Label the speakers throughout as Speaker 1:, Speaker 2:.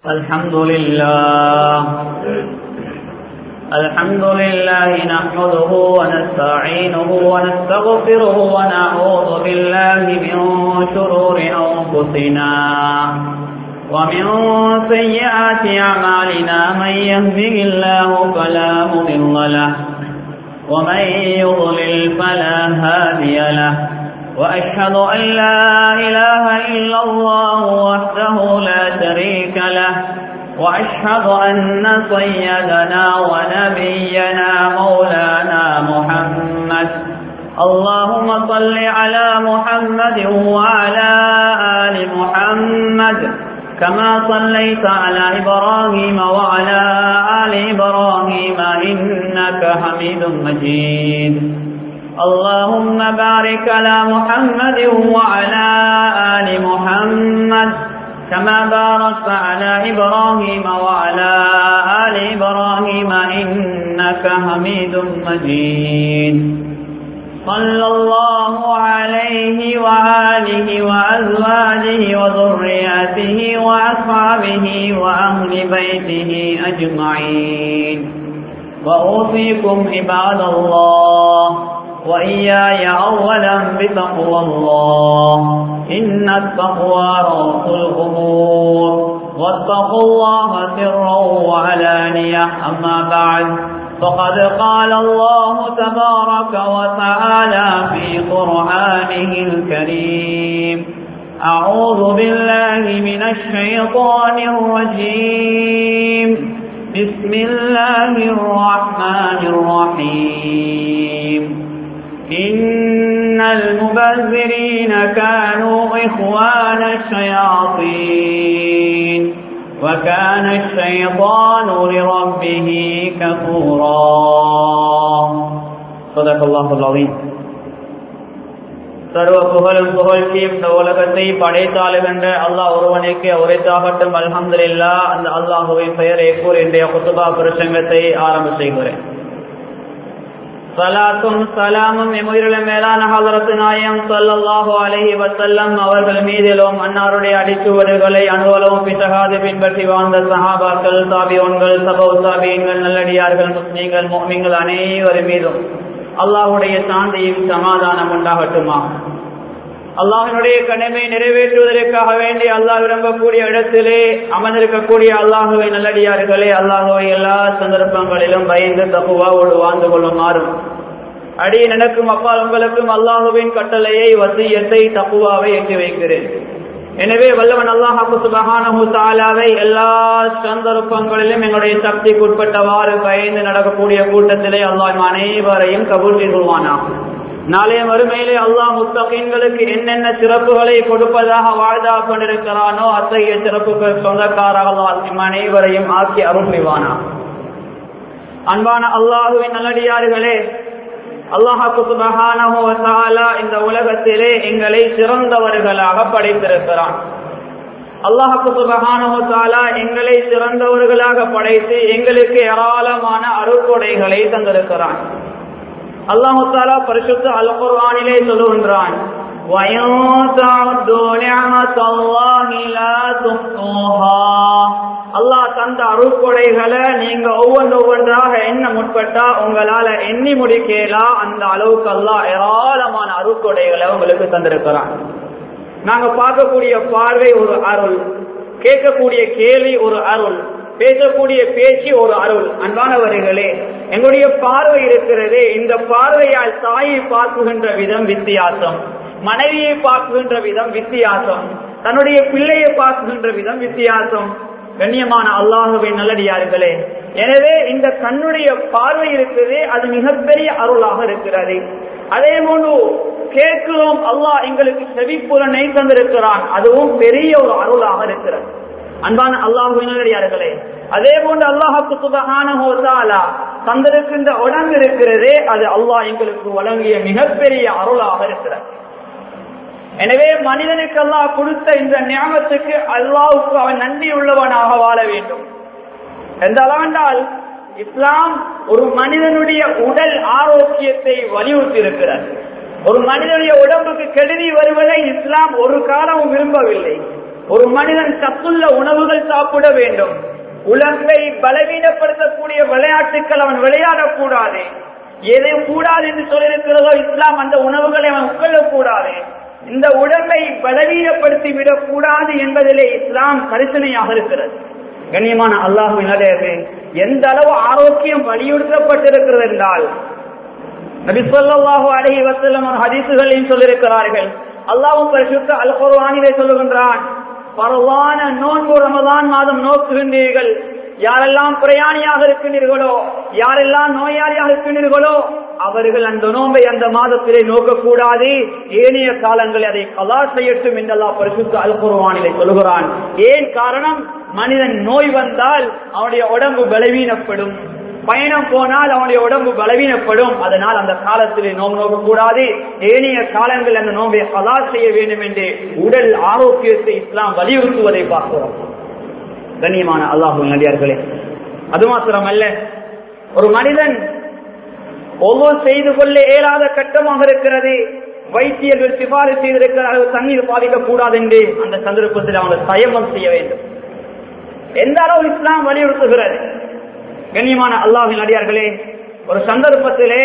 Speaker 1: الحمد لله الحمد لله نحمده ونستعينه ونستغفره ونعوذ بالله من شرور أنفسنا ومن سيئات أعمالنا من يهده الله فلا مضل له ومن يضلل فلا هادي له وأشهد أن لا إله إلا الله وحده لا شريك له وأشهد أن سيدنا ونبينا مولانا محمد اللهم صل على محمد وعلى آل محمد كما صليت على إبراهيم وعلى آل إبراهيم إنك حميد مجيد اللهم بارك على محمد وعلى آل محمد كما باركت على إبراهيم وعلى آل إبراهيم إنك حميد مجيد صلى الله عليه وآله وأزواجه وذرياته وأصحابه وأهل بيته أجمعين وأوصيكم عباد الله وإياي أولا بتقوى الله إن التقوى رأس الأمور واتقوا الله سرا وعلانية أما بعد فقد قال الله تبارك وتعالى في قرآنه الكريم أعوذ بالله من الشيطان الرجيم بسم الله الرحمن الرحيم إن المبذرين كانوا إخوان الشياطين وكان الشيطان لربه كفورا صدق الله العظيم சர்வ புகழும் புகழ்ச்சியும் இந்த உலகத்தை படைத்தாளுகின்ற அல்லாஹ் ஒருவனுக்கு உரைத்தாகட்டும் அல்ஹம்துலில்லா அந்த அல்லாஹுவின் பெயரை கூறி இன்றைய குத்துபா பிரசங்கத்தை ஆரம்ப செய்கிறேன் சலாத்தும் சலாமும் எமுயிரில மேலான ஹலரத்து நாயம் சல்லல்லாஹு அலஹி வசல்லம் அவர்கள் மீதிலும் அன்னாருடைய அடிச்சுவடுகளை அனுவலவும் பிசகாது பின்பற்றி வாழ்ந்த சஹாபாக்கள் தாபியோன்கள் சபௌ தாபியங்கள் நல்லடியார்கள் முஸ்லீம்கள் மோமிங்கள் அனைவரும் மீதும் அல்லாஹுடைய சாந்தியும் சமாதானம் உண்டாகட்டுமா அல்லாஹினுடைய கடமை நிறைவேற்றுவதற்காக வேண்டி அல்லாஹ் விரும்பக்கூடிய இடத்திலே அமர்ந்திருக்கக்கூடிய அல்லாஹுவை நல்லடியார்களே அல்லாஹுவை எல்லா சந்தர்ப்பங்களிலும் பயந்து தப்புவாவோடு வாழ்ந்து கொள்ளுமாறும் அடி நடக்கும் அப்பால் உங்களுக்கும் அல்லாஹுவின் கட்டளையை வசியத்தை தப்புவாவை எட்டி வைக்கிறேன் எனவே வல்லவன் அல்லாஹாக்கு சுபகானஹு தாலாவை எல்லா சந்தர்ப்பங்களிலும் எங்களுடைய சக்திக்கு உட்பட்டவாறு பயந்து நடக்கக்கூடிய கூட்டத்திலே அல்லாஹ் அனைவரையும் கபூல் செய்வானா நாளைய மறுமையிலே அல்லாஹ் முத்தகீன்களுக்கு என்னென்ன சிறப்புகளை கொடுப்பதாக வாழ்தா கொண்டிருக்கிறானோ அத்தகைய சிறப்புகள் சொந்தக்காரர்கள் அனைவரையும் ஆக்கி அருள் செய்வானா அன்பான அல்லாஹுவின் நல்லடியார்களே அல்லாஹாக்கு சுபகானா இந்த உலகத்திலே எங்களை சிறந்தவர்களாக படைத்திருக்கிறான் அல்லாஹாக்கு சுபகானா எங்களை சிறந்தவர்களாக படைத்து எங்களுக்கு ஏராளமான அருள்கொடைகளை தந்திருக்கிறான் அல்லாஹு தாலா பரிசுத்த அல் குர்ஆனிலே சொல்லுகின்றான் அல்லாஹ் தந்த அருள்கொடைகளை நீங்க ஒவ்வொன்று ஒவ்வொன்றாக எண்ண முற்பட்டா உங்களால எண்ணி முடிக்கலாம் அந்த அளவுக்கு அல்லாஹ் ஏராளமான அருள்கொடைகளை உங்களுக்கு தந்திருக்கிறான் நாங்க பார்க்கக்கூடிய பார்வை ஒரு அருள் கேட்கக்கூடிய கேள்வி ஒரு அருள் பேசக்கூடிய பேச்சு ஒரு அருள் அன்பானவர்களே எங்களுடைய பார்வை இருக்கிறதே இந்த பார்வையால் தாயை பார்க்குகின்ற விதம் வித்தியாசம் மனைவியை பார்க்குகின்ற விதம் வித்தியாசம் தன்னுடைய பிள்ளையை பார்க்குகின்ற விதம் வித்தியாசம் கண்ணியமான அல்லாஹுவை நல்லடியார்களே எனவே இந்த கண்ணுடைய பார்வை இருக்கிறதே அது மிகப்பெரிய அருளாக இருக்கிறது அதே போன்று கேட்கிறோம் அல்லாஹ் எங்களுக்கு செவிப்புலனை தந்திருக்கிறான் அதுவும் பெரிய ஒரு அருளாக இருக்கிறது அன்பான அல்லாஹுவினர்களே அதே போன்று அல்லாஹுக்கு சுபகான தந்திருக்கின்ற உடம்பு இருக்கிறதே அது அல்லாஹ் எங்களுக்கு வழங்கிய மிகப்பெரிய அருளாக இருக்கிறது எனவே மனிதனுக்கு அல்லாஹ் கொடுத்த இந்த ஞாபகத்துக்கு அல்லாவுக்கு அவன் நன்றி உள்ளவனாக வாழ வேண்டும் எந்த அளவென்றால் இஸ்லாம் ஒரு மனிதனுடைய உடல் ஆரோக்கியத்தை வலியுறுத்தி இருக்கிறார் ஒரு மனிதனுடைய உடம்புக்கு கெடுதி வருவதை இஸ்லாம் ஒரு காலமும் விரும்பவில்லை ஒரு மனிதன் சத்துள்ள உணவுகள் சாப்பிட வேண்டும் உலகை பலவீனப்படுத்தக்கூடிய விளையாட்டுகள் அவன் விளையாடக்கூடாது எதை கூடாது என்று சொல்லியிருக்கிறதோ இஸ்லாம் அந்த உணவுகளை அவன் உட்கொள்ளக்கூடாது இந்த உடம்பை பலவீனப்படுத்தி விடக்கூடாது என்பதிலே இஸ்லாம் கரிசனையாக இருக்கிறது கண்ணியமான அல்லாஹுவினரே எந்த அளவு ஆரோக்கியம் வலியுறுத்தப்பட்டிருக்கிறது என்றால் நபி ஸல்லல்லாஹு அலைஹி வஸல்லம் ஹதீசுகளில் சொல்லியிருக்கிறார்கள் அல்லாஹ்வும் பரிசுத்த அல் குர்ஆனிலே சொல்லுகின்றான் பரவான நோன்பு ரமதான் மாதம் நோக்குகின்றீர்கள் யாரெல்லாம் பிரயாணியாக இருக்கின்றீர்களோ யாரெல்லாம் நோயாளியாக இருக்கின்றீர்களோ அவர்கள் அந்த நோன்பை அந்த மாதத்திலே நோக்கக்கூடாது ஏனைய காலங்களில் அதை கலா செய்யட்டும் என்றெல்லாம் பரிசுத்த அல் குர்ஆனிலே சொல்லுகிறான் ஏன் காரணம் மனிதன் நோய் வந்தால் அவனுடைய உடம்பு பலவீனப்படும் பயணம் போனால் அவனுடைய உடம்பு பலவீனப்படும் அதனால் அந்த காலத்திலே நோம்பு நோக்கக்கூடாது ஏனைய காலங்கள் அந்த நோம்பை கலா செய்ய வேண்டும் என்று உடல் ஆரோக்கியத்தை இஸ்லாம் வலியுறுத்துவதை பார்க்கிறோம் கண்ணியமான அல்லாஹு நடிகார்களே அது மாத்திரமல்ல ஒரு மனிதன் ஒவ்வொரு செய்து கொள்ள இயலாத கட்டமாக இருக்கிறது வைத்தியர்கள் சிபாரிசு செய்திருக்கிற அளவு தண்ணீர் பாதிக்கக்கூடாது என்று அந்த சந்தர்ப்பத்தில் அவங்க சயமம் செய்ய வேண்டும் எந்த அளவு இஸ்லாம் வலியுறுத்துகிறது கண்ணியமான அல்லாஹின் அடியார்களே ஒரு சந்தர்ப்பத்திலே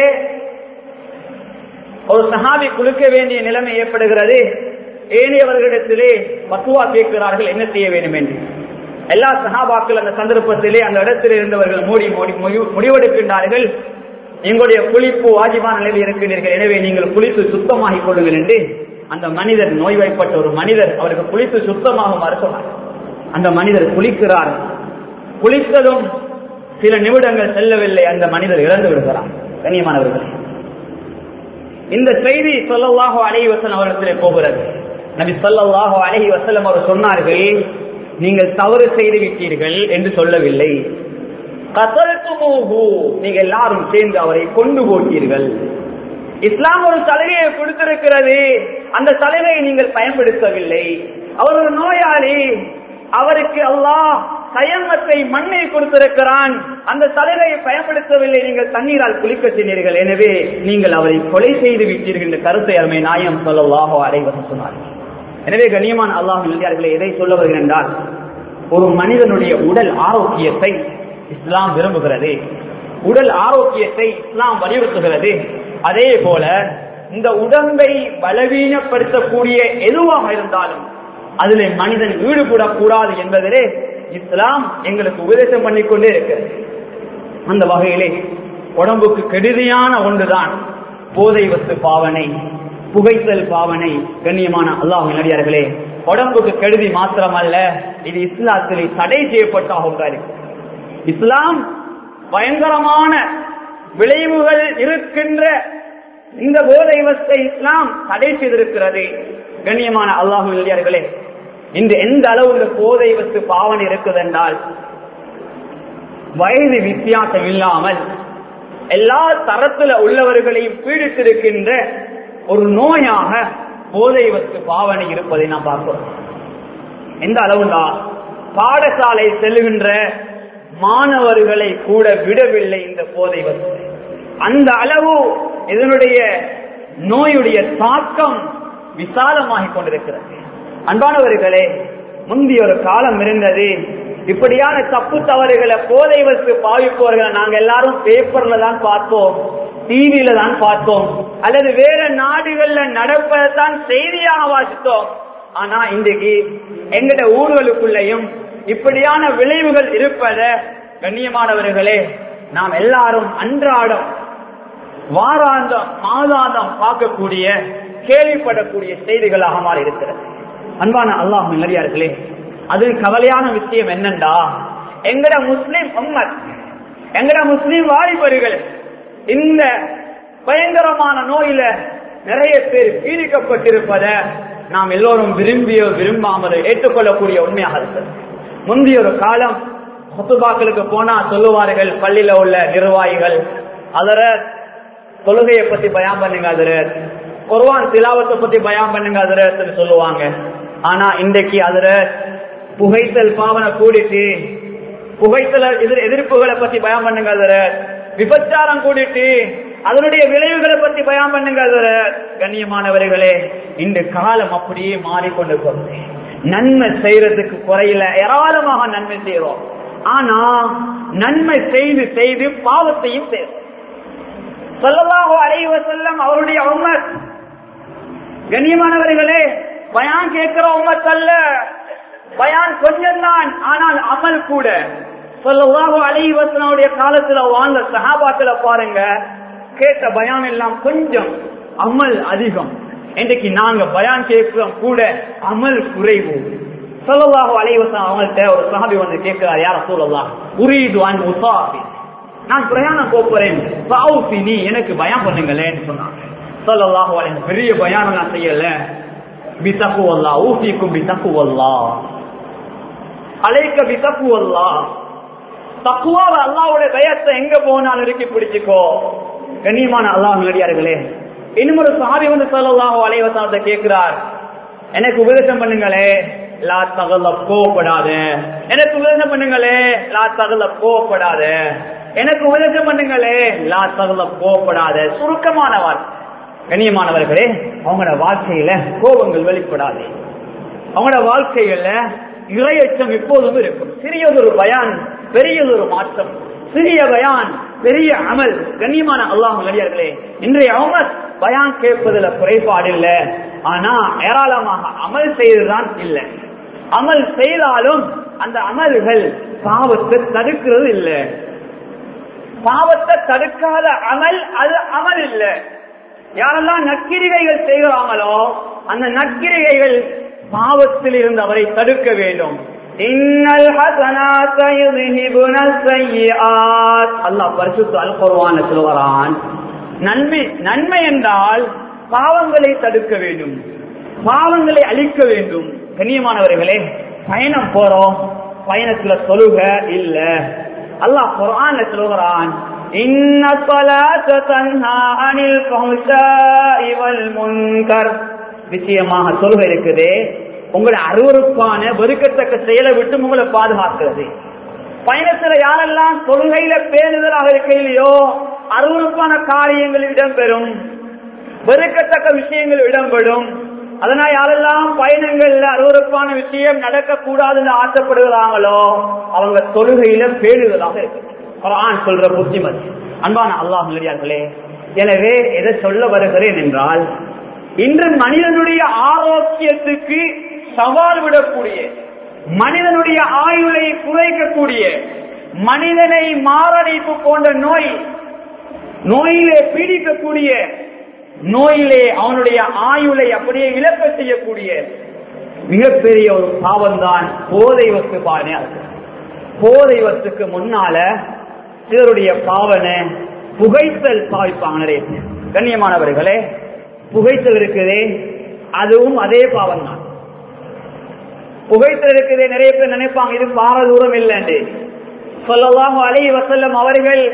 Speaker 1: ஒரு சஹாபி குளிக்க வேண்டிய நிலைமை ஏற்படுகிறது ஏனையவர்களிடத்திலே பத்துவா கேட்கிறார்கள் என்ன செய்ய வேண்டும் என்று எல்லா சஹாபாக்கள் அந்த சந்தர்ப்பத்திலே அந்த இடத்தில் இருந்தவர்கள் மூடி மூடி முடிவு- முடிவெடுக்கின்றார்கள் எங்களுடைய குளிப்பு வாஜிபான நிலையில் இருக்கின்றீர்கள் எனவே நீங்கள் குளித்து சுத்தமாகிக் கொள்ளுங்கள் என்று அந்த மனிதர் நோய்வாய்ப்பட்ட ஒரு மனிதர் அவருக்கு குளித்து சுத்தமாக மறுக்கிறார் அந்த மனிதர் குளிக்கிறார் குளித்ததும் சில நிமிடங்கள் செல்லவில்லை அந்த மனிதர் இறந்து விடுகிறார் கண்ணியமானவர்களே இந்த செய்தி சொல்லல்லாஹோ அலைஹி வசல்லம் அவரிடத்திலே போகிறது நபி சொல்லல்லாஹோ அலைஹி வசல்லம் அவர் சொன்னார்கள் நீங்கள் தவறு செய்து விட்டீர்கள் என்று சொல்லவில்லை கசல்துமூஹு நீங்க எல்லாரும் சேர்ந்து அவரை கொண்டு போட்டீர்கள் இஸ்லாம் ஒரு சலுகையை கொடுத்திருக்கிறது அந்த சலுகையை நீங்கள் பயன்படுத்தவில்லை அவர் ஒரு நோயாளி அவருக்கு அல்லாஹ் சயமத்தை மண்ணை கொடுத்திருக்கிறான் அந்த சலுகையை பயன்படுத்தவில்லை நீங்கள் தண்ணீரால் குளிக்க சென்றீர்கள் எனவே நீங்கள் அவரை கொலை செய்து விட்டீர்கள் என்ற கருத்தை அருமை நாயம் சொல்லலாகோ அடைவது சொன்னார்கள் எனவே கண்ணியமான அல்லாஹ் நல்லியார்களே எதை சொல்ல வருகிறேன் என்றால் ஒரு மனிதனுடைய உடல் ஆரோக்கியத்தை இஸ்லாம் விரும்புகிறது உடல் ஆரோக்கியத்தை இஸ்லாம் வலியுறுத்துகிறது அதே போல இந்த உடம்பை பலவீனப்படுத்தக்கூடிய எதுவாக இருந்தாலும் அதிலே மனிதன் ஈடுபடக்கூடாது என்பதிலே இஸ்லாம் எங்களுக்கு உபதேசம் பண்ணிக்கொண்டே இருக்கிறது அந்த வகையிலே உடம்புக்கு கெடுதியான ஒன்றுதான் போதை வஸ்து பாவனை புகைத்தல் பாவனை கண்ணியமான அல்லாஹ் நடிகார்களே உடம்புக்கு கெடுதி மாத்திரமல்ல இது இஸ்லாத்திலே தடை செய்யப்பட்ட ஒன்றா இருக்கு இஸ்லாம் பயங்கரமான விளைவுகள் இருக்கின்ற இந்த போதை வஸ்தை இஸ்லாம் தடை செய்திருக்கிறது கண்ணியமான அல்லாஹு நடிகார்களே இன்று எந்த அளவு இந்த போதை வஸ்து பாவனை இருக்குது என்றால் வயது வித்தியாசம் இல்லாமல் எல்லா தரத்துல உள்ளவர்களையும் பீடித்திருக்கின்ற ஒரு நோயாக போதை வஸ்து பாவனை இருப்பதை நாம் பார்க்கிறோம் எந்த அளவுண்டா பாடசாலை செல்லுகின்ற மாணவர்களை கூட விடவில்லை இந்த போதை வஸ்து அந்த அளவு இதனுடைய நோயுடைய தாக்கம் விசாலமாகிக் கொண்டிருக்கிறது அன்பானவர்களே முந்தைய ஒரு காலம் இருந்தது இப்படியான தப்பு தவறுகளை போதை வஸ்து பாவிப்பவர்களை நாங்க எல்லாரும் பேப்பர்ல தான் பார்த்தோம் டிவியில தான் பார்த்தோம் அல்லது வேற நாடுகள்ல நடப்பதான் செய்தியாக வாசித்தோம் ஆனா இன்றைக்கு எங்கட ஊர்களுக்குள்ளேயும் இப்படியான விளைவுகள் இருப்பத கண்ணியமானவர்களே நாம் எல்லாரும் அன்றாடம் வாராந்தம் மாதாந்தம் பார்க்கக்கூடிய கேள்விப்படக்கூடிய செய்திகளாக மாறி இருக்கிறது அன்பான அல்லாஹ் நல்லடியார்களே அது கவலையான விஷயம் என்னண்டா எங்கட முஸ்லிம் உம்மத் எங்கட முஸ்லிம் வாலிபர்கள் இந்த பயங்கரமான நோயில நிறைய பேர் பீடிக்கப்பட்டிருப்பத நாம் எல்லோரும் விரும்பியோ விரும்பாமலோ ஏற்றுக்கொள்ளக்கூடிய உண்மையாக இருக்கிறது முந்தைய ஒரு காலம் சொத்துபாக்களுக்கு போனா சொல்லுவார்கள் பள்ளியில உள்ள நிர்வாகிகள் அதர தொழுகையை பத்தி பயம் பண்ணுங்க அதுர குர்வான் திலாவத்தை பத்தி பயம் பண்ணுங்க அதுர சொல்லுவாங்க ஆனா இன்றைக்கு அதுல புகைத்தல் பாவனை கூடிட்டு புகைத்தல எதிர் எதிர்ப்புகளை பத்தி பயம் பண்ணுங்க அதுல விபச்சாரம் கூடிட்டு அதனுடைய விளைவுகளை பத்தி பயம் பண்ணுங்க அதுல கண்ணியமானவர்களே இந்த காலம் அப்படியே மாறிக்கொண்டு போகுது நன்மை செய்யறதுக்கு குறையில ஏராளமாக நன்மை செய்யறோம் ஆனா நன்மை செய்து செய்து பாவத்தையும் செய்யறோம் சொல்லலாக அலைவ செல்லம் அவருடைய உமர் கண்ணியமானவர்களே பயான் கேட்கிற உமத் அல்ல பயான் கொஞ்சம் தான் ஆனால் அமல் கூட சொல்லலாக அலைவசனுடைய காலத்துல வாழ்ந்த சகாபாத்துல பாருங்க கேட்ட பயான் எல்லாம் கொஞ்சம் அமல் அதிகம் இன்றைக்கு நாங்க பயான் கேட்கிறோம் கூட அமல் குறைவு சொல்லலாக அலைவசம் அவங்கள்ட்ட ஒரு சஹாபி வந்து கேட்கிறார் யார சொல்லலாம் உரீதுவான் உசாபி நான் பிரயாணம் போறேன் நீ எனக்கு பயம் பண்ணுங்களேன்னு சொன்னாங்க சொல்லலாக அலைவ பெரிய பயானம் நான் செய்யல பிதக்குவல்லா ஊசிக்கும் பிதக்குவல்லா அலைக்க பிதக்குவல்லா தக்குவால அல்லாவுடைய பயத்தை எங்க போனாலும் இறுக்கி பிடிச்சுக்கோ கண்ணியமான அல்லாஹ் நடிகார்களே இன்னும் ஒரு சாதி வந்து சொல்லலாம் அலைவசாத்தை கேட்கிறார் எனக்கு உபதேசம் பண்ணுங்களே லா தகல கோவப்படாத எனக்கு உபதேசம் பண்ணுங்களே லா தகல கோவப்படாத எனக்கு உபதேசம் பண்ணுங்களே லா தகல கோவப்படாத சுருக்கமான வார்த்தை கண்ணியமானவர்களே அவங்களோட வாழ்க்கையில கோபங்கள் வெளிப்படாது அவங்களோட வாழ்க்கையில இறையச்சம் எப்போதும் இருக்கும் சிறியதொரு பயான் பெரியதொரு மாற்றம் சிறிய பயான் பெரிய அமல் கண்ணியமான அல்லாஹ் நடிகர்களே இன்றைய அமர் பயான் கேட்பதுல குறைபாடு இல்லை ஆனா ஏராளமாக அமல் செய்வதுதான் இல்லை அமல் செய்தாலும் அந்த அமல்கள் பாவத்தை தடுக்கிறது இல்லை பாவத்தை தடுக்காத அமல் அது அமல் இல்லை யாரெல்லாம் நற்கிரிகைகள் செய்கிறாங்களோ அந்த நற்கிரிகைகள் பாவத்தில் இருந்து அவரை தடுக்க வேண்டும் இன்னல் ஹசனாத யுذهبن السيئات அல்லாஹ் பரிசுத்த அல் குர்ஆன்ல சொல்றான் நன்மை நன்மை என்றால் பாவங்களை தடுக்க வேண்டும் பாவங்களை அழிக்க வேண்டும் கண்ணியமானவர்களே பயணம் போறோம் பயணத்துல தொழுக இல்ல அல்லாஹ் குர்ஆன்ல சொல்கிறான் இன்ன ஸலாத தன்ஹா அனில் ஃபஹ்ஷாஇ வல் முன்கர் நிச்சயமாக தொழுகை இருக்குது உங்களை அருவறுப்பான வெறுக்கத்தக்க செயலை விட்டு உங்களை பாதுகாக்கிறது பயணத்துல யாரெல்லாம் தொழுகையில பேணுதலாக இருக்கையிலையோ அருவறுப்பான காரியங்கள் இடம்பெறும் வெறுக்கத்தக்க விஷயங்கள் இடம்பெறும் அதனால யாரெல்லாம் பயணங்கள்ல அருவறுப்பான விஷயம் நடக்கக்கூடாதுன்னு ஆசைப்படுகிறாங்களோ அவங்க தொழுகையில பேணுதலாக இருக்கு குரான் சொல்ற புத்திமதி அன்பான அல்லாஹ் நல்லடியார்களே எனவே எதை சொல்ல வருகிறேன் என்றால் இன்று மனிதனுடைய ஆரோக்கியத்துக்கு சவால் விடக்கூடிய மனிதனுடைய ஆயுளை குறைக்கக்கூடிய மனிதனை மாரடைப்பு போன்ற நோய் நோயிலே பீடிக்கக்கூடிய நோயிலே அவனுடைய ஆயுளை அப்படியே இழக்க செய்யக்கூடிய மிகப்பெரிய ஒரு பாவம் தான் போதை வத்து பாவனை போதை வத்துக்கு முன்னால சிலருடைய பாவனை புகைத்தல் பாவிப்பாங்க நிறைய பேர். கண்ணியமானவர்களே புகைத்தல் இருக்குதே அதுவும் அதே பாவம் தான் புகைத்தல் இருக்குதே நிறைய பேர் நினைப்பாங்க இது பார தூரம் இல்லைன்னு சொல்லலாம் அலை வசல்லம் அவர்கள்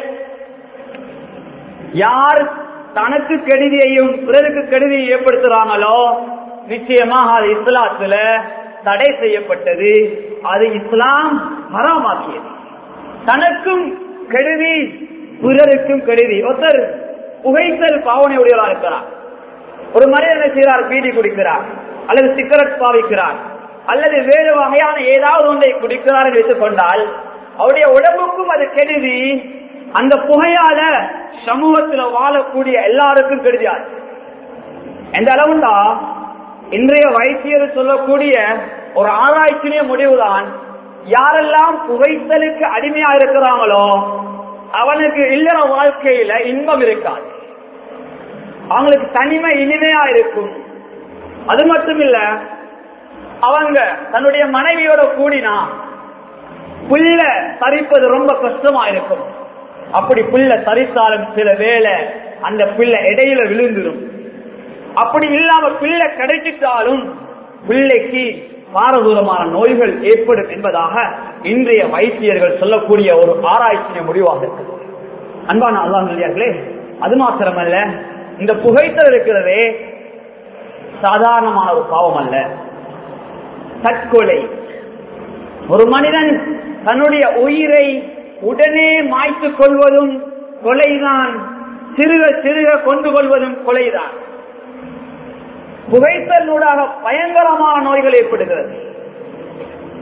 Speaker 1: யார் தனக்கு கெடுதியையும் பிறருக்கு கெடுதியை ஏற்படுத்துறாங்களோ நிச்சயமாக அது இஸ்லாத்துல தடை செய்யப்பட்டது அது இஸ்லாம் ஹராமாக்கியது தனக்கும் கெடுதி பிறருக்கும் கெடுதி ஒருத்தர் புகைத்தல் பாவனை உடையவராக இருக்கிறார் ஒரு மனிதன் என்ன செய்கிறார் பீடி குடிக்கிறார் அல்லது சிகரெட் பாவிக்கிறார் அல்லது வேறு வகையான ஏதாவது ஒன்றை குடிக்கிறார் என்று வைத்துக் கொண்டால் அவருடைய உடம்புக்கும் அது கெடுதி அந்த புகையால சமூகத்தில் வாழக்கூடிய எல்லாருக்கும் கெடுதியார் எந்த அளவுண்டா இன்றைய வைத்தியர் சொல்லக்கூடிய ஒரு ஆராய்ச்சியிய முடிவுதான் யாரெல்லாம் புகைத்தலுக்கு அடிமையா இருக்கிறாங்களோ அவனுக்கு இல்லற வாழ்க்கையில இன்பம் இருக்காது அவங்களுக்கு தனிமை இனிமையா இருக்கும் அது மட்டும் இல்ல அவங்க தன்னுடைய மனைவியோட கூடினா புல்ல தரிப்பது ரொம்ப கஷ்டமா இருக்கும் அப்படி புல்ல தரித்தாலும் சில வேளை அந்த பிள்ளை இடையில விழுந்துடும் அப்படி இல்லாம பிள்ளை கிடைச்சிட்டாலும் பிள்ளைக்கு பாரதூரமான நோய்கள் ஏற்படும் என்பதாக இன்றைய வைத்தியர்கள் சொல்லக்கூடிய ஒரு ஆராய்ச்சிய முடிவாக இருக்கு அன்பான அல்லாஹர்களே அது மாத்திரமல்ல இந்த புகைத்தல் இருக்கிறதே சாதாரணமான ஒரு பாவம் அல்ல தற்கொலை ஒரு மனிதன் தன்னுடைய உயிரை உடனே மாய்த்துக் கொள்வதும் கொலைதான் சிறுக சிறுக கொண்டு கொள்வதும் கொலைதான் புகைத்தலூடாக பயங்கரமான நோய்கள் ஏற்படுகிறது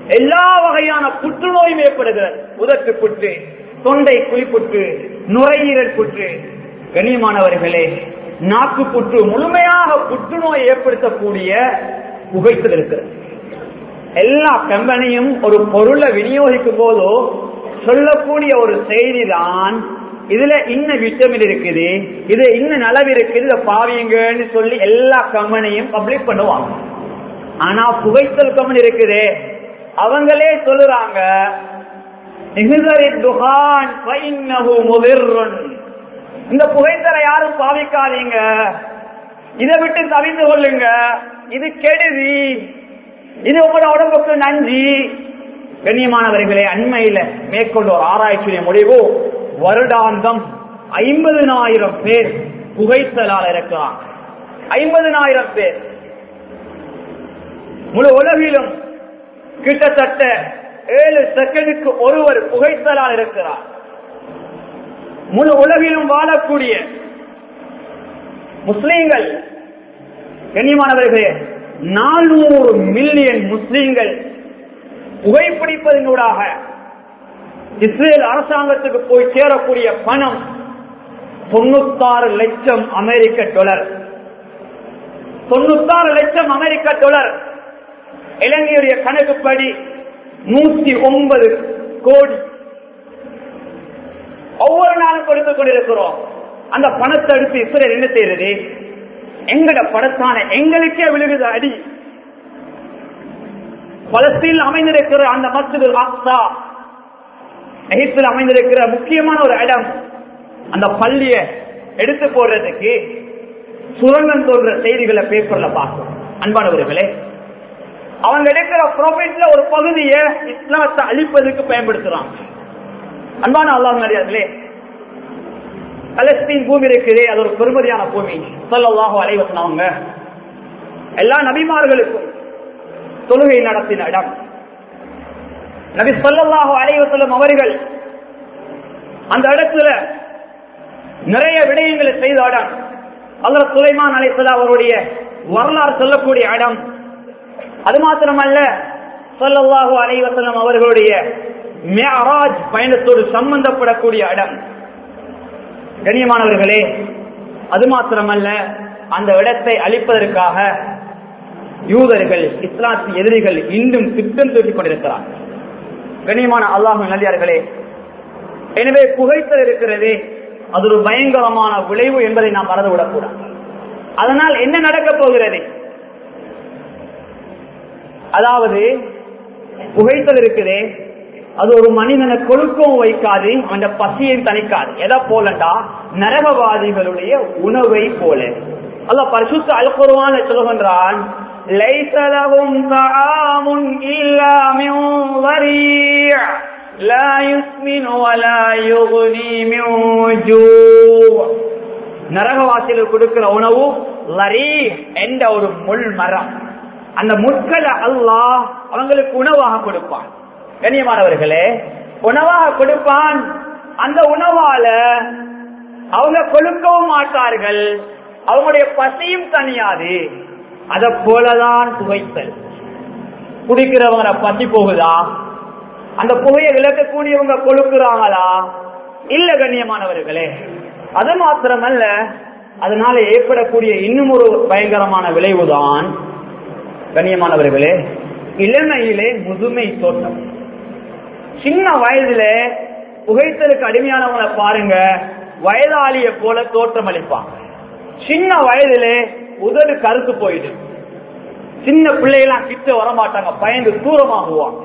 Speaker 1: எல்லா வகையான புற்றுநோயும் ஏற்படுகிறது உதட்டு புற்று தொண்டை குழிப்புற்று நுரையீரல் புற்று கண்ணியமானவர்களே நாக்கு புற்று முழுமையாக புற்றுநோய் ஏற்படுத்தக்கூடிய புகைத்தல் இருக்கிறது எல்லா கம்பெனியும் ஒரு பொருளை விநியோகிக்கும் போதோ சொல்லக்கூடிய ஒரு செய்தி தான் இதுல இன்ன விட்டமின் இருக்குது இது இன்ன நலவு இருக்குது இதை பாவிங்கன்னு சொல்லி எல்லா கம்பெனியும் பப்ளிக் பண்ணுவாங்க ஆனா புகைத்தல் கம்பெனி இருக்குது அவங்களே சொல்லுறாங்க இந்த புகைத்தலை யாரும் பாவிக்காதீங்க இதை விட்டு தவிந்து கொள்ளுங்க இது கெடுதி இது உங்களோட உடம்புக்கு நன்றி கண்ணியமானவர்களே அண்மையில மேற்கொண்ட ஒரு ஆராய்ச்சியுடைய முடிவு வருடாந்தம் ஐம்பதுனாயிரம் பேர் புகைத்தலால் இருக்கிறாங்க ஐம்பதுனாயிரம் பேர் முழு உலகிலும் கிட்டத்தட்ட ஏழு செகண்டுக்கு ஒருவர் புகைத்தலால் இருக்கிறார் முழு உலகிலும் வாழக்கூடிய முஸ்லீம்கள் கண்ணியமானவர்களே நானூறு மில்லியன் முஸ்லீம்கள் புகைப்பிடிப்பதனூடாக இஸ்ரேல் அரசாங்கத்துக்கு போய் சேரக்கூடிய பணம் தொண்ணூத்தாறு லட்சம் அமெரிக்க டாலர் தொண்ணூத்தாறு லட்சம் அமெரிக்க டாலர் இலங்கையுடைய கணக்குப்படி நூத்தி ஒன்பது கோடி ஒவ்வொரு நாளும் கொடுத்துக் கொண்டிருக்கிறோம் அந்த பணத்தை எடுத்து இஸ்ரேல் என்ன செய்யறது எங்கட படத்தான எங்களுக்கே விழுகுது அடி பலஸ்தீன் அமைந்திருக்கிற அந்த மஸ்ஜிது ஆக்சா எகிப்தில் அமைந்திருக்கிற முக்கியமான ஒரு இடம் அந்த பள்ளிய எடுத்து போடுறதுக்கு சுரங்கம் தோன்ற செய்திகளை பேப்பர்ல பார்க்கும் அன்பானவர்களே அவங்க எடுக்கிற ப்ராஃபிட்ல ஒரு பகுதியை இஸ்லாத்தை அழிப்பதற்கு பயன்படுத்துறாங்க அன்பான அல்லாஹ் அறியாதுலே பலஸ்தீன் பூமி இருக்குது அது ஒரு பெருமதியான பூமி சொல்லலாக அலைவசனவங்க எல்லா நபிமார்களுக்கும் தொழுகை நடத்தின இடம் நபி சொல்லல்லாஹு அலைவசலம் அவர்கள் அந்த இடத்துல நிறைய விடயங்களை செய்த இடம் அல்ல சுலைமான் அலைசலா அவருடைய வரலாறு சொல்லக்கூடிய இடம் அது மாத்திரமல்ல சொல்லல்லாஹு அலைவசலம் அவர்களுடைய மேராஜ் பயணத்தோடு சம்பந்தப்படக்கூடிய இடம் கண்ணியமானவர்களே அது மாத்திரமல்ல அந்த இடத்தை அழிப்பதற்காக யூதர்கள் இஸ்லாத்து எதிரிகள் இன்னும் திட்டம் தூக்கிக் கொண்டிருக்கிறார் கண்ணியமான அல்லாஹு நல்லியார்களே எனவே புகைத்தல் இருக்கிறது அது ஒரு பயங்கரமான விளைவு என்பதை நாம் மறந்துவிடக்கூடாது அதனால் என்ன நடக்கப் போகிறது அதாவது புகைத்தல் இருக்குதே அது ஒரு மனிதனை கொழுக்கவும் வைக்காது அவன் பசியையும் தணிக்காது எதை போலண்டா நரகவாதிகளுடைய உணவை போல அல்ல பரிசுத்த அல்குருவான சொல்கின்றான் ليس لهم طعام إلا من ضريع لا يسمن ولا يغني من جوع நரகவாசிகள் கொடுக்கிற உணவு லரி என்ற ஒரு முள் மரம் அந்த முட்களை அல்லாஹ் அவங்களுக்கு உணவாக கொடுப்பான் கண்ணியமானவர்களே உணவாக கொடுப்பான் அந்த உணவால அவங்க கொடுக்கவும் மாட்டார்கள் அவங்களுடைய பசியும் தனியாது அத போலதான் புகைத்தல் குடிக்கிறவங்க பசி போகுதா அந்த புகையை விளக்கக்கூடியவங்க கொழுக்குறாங்களா இல்ல கண்ணியமானவர்களே அது மாத்திரமல்ல அதனால ஏற்படக்கூடிய இன்னும் ஒரு பயங்கரமான விளைவுதான் கண்ணியமானவர்களே இளமையிலே முதுமை தோட்டம் சின்ன வயதுல புகைத்தலுக்கு அடிமையானவங்களை பாருங்க வயதாளிய போல தோற்றம் அளிப்பாங்க சின்ன வயதுல உதடு கருத்து போயிடு சின்ன பிள்ளைகளாம் கிட்ட வரமாட்டாங்க பயந்து தூரமாகுவாங்க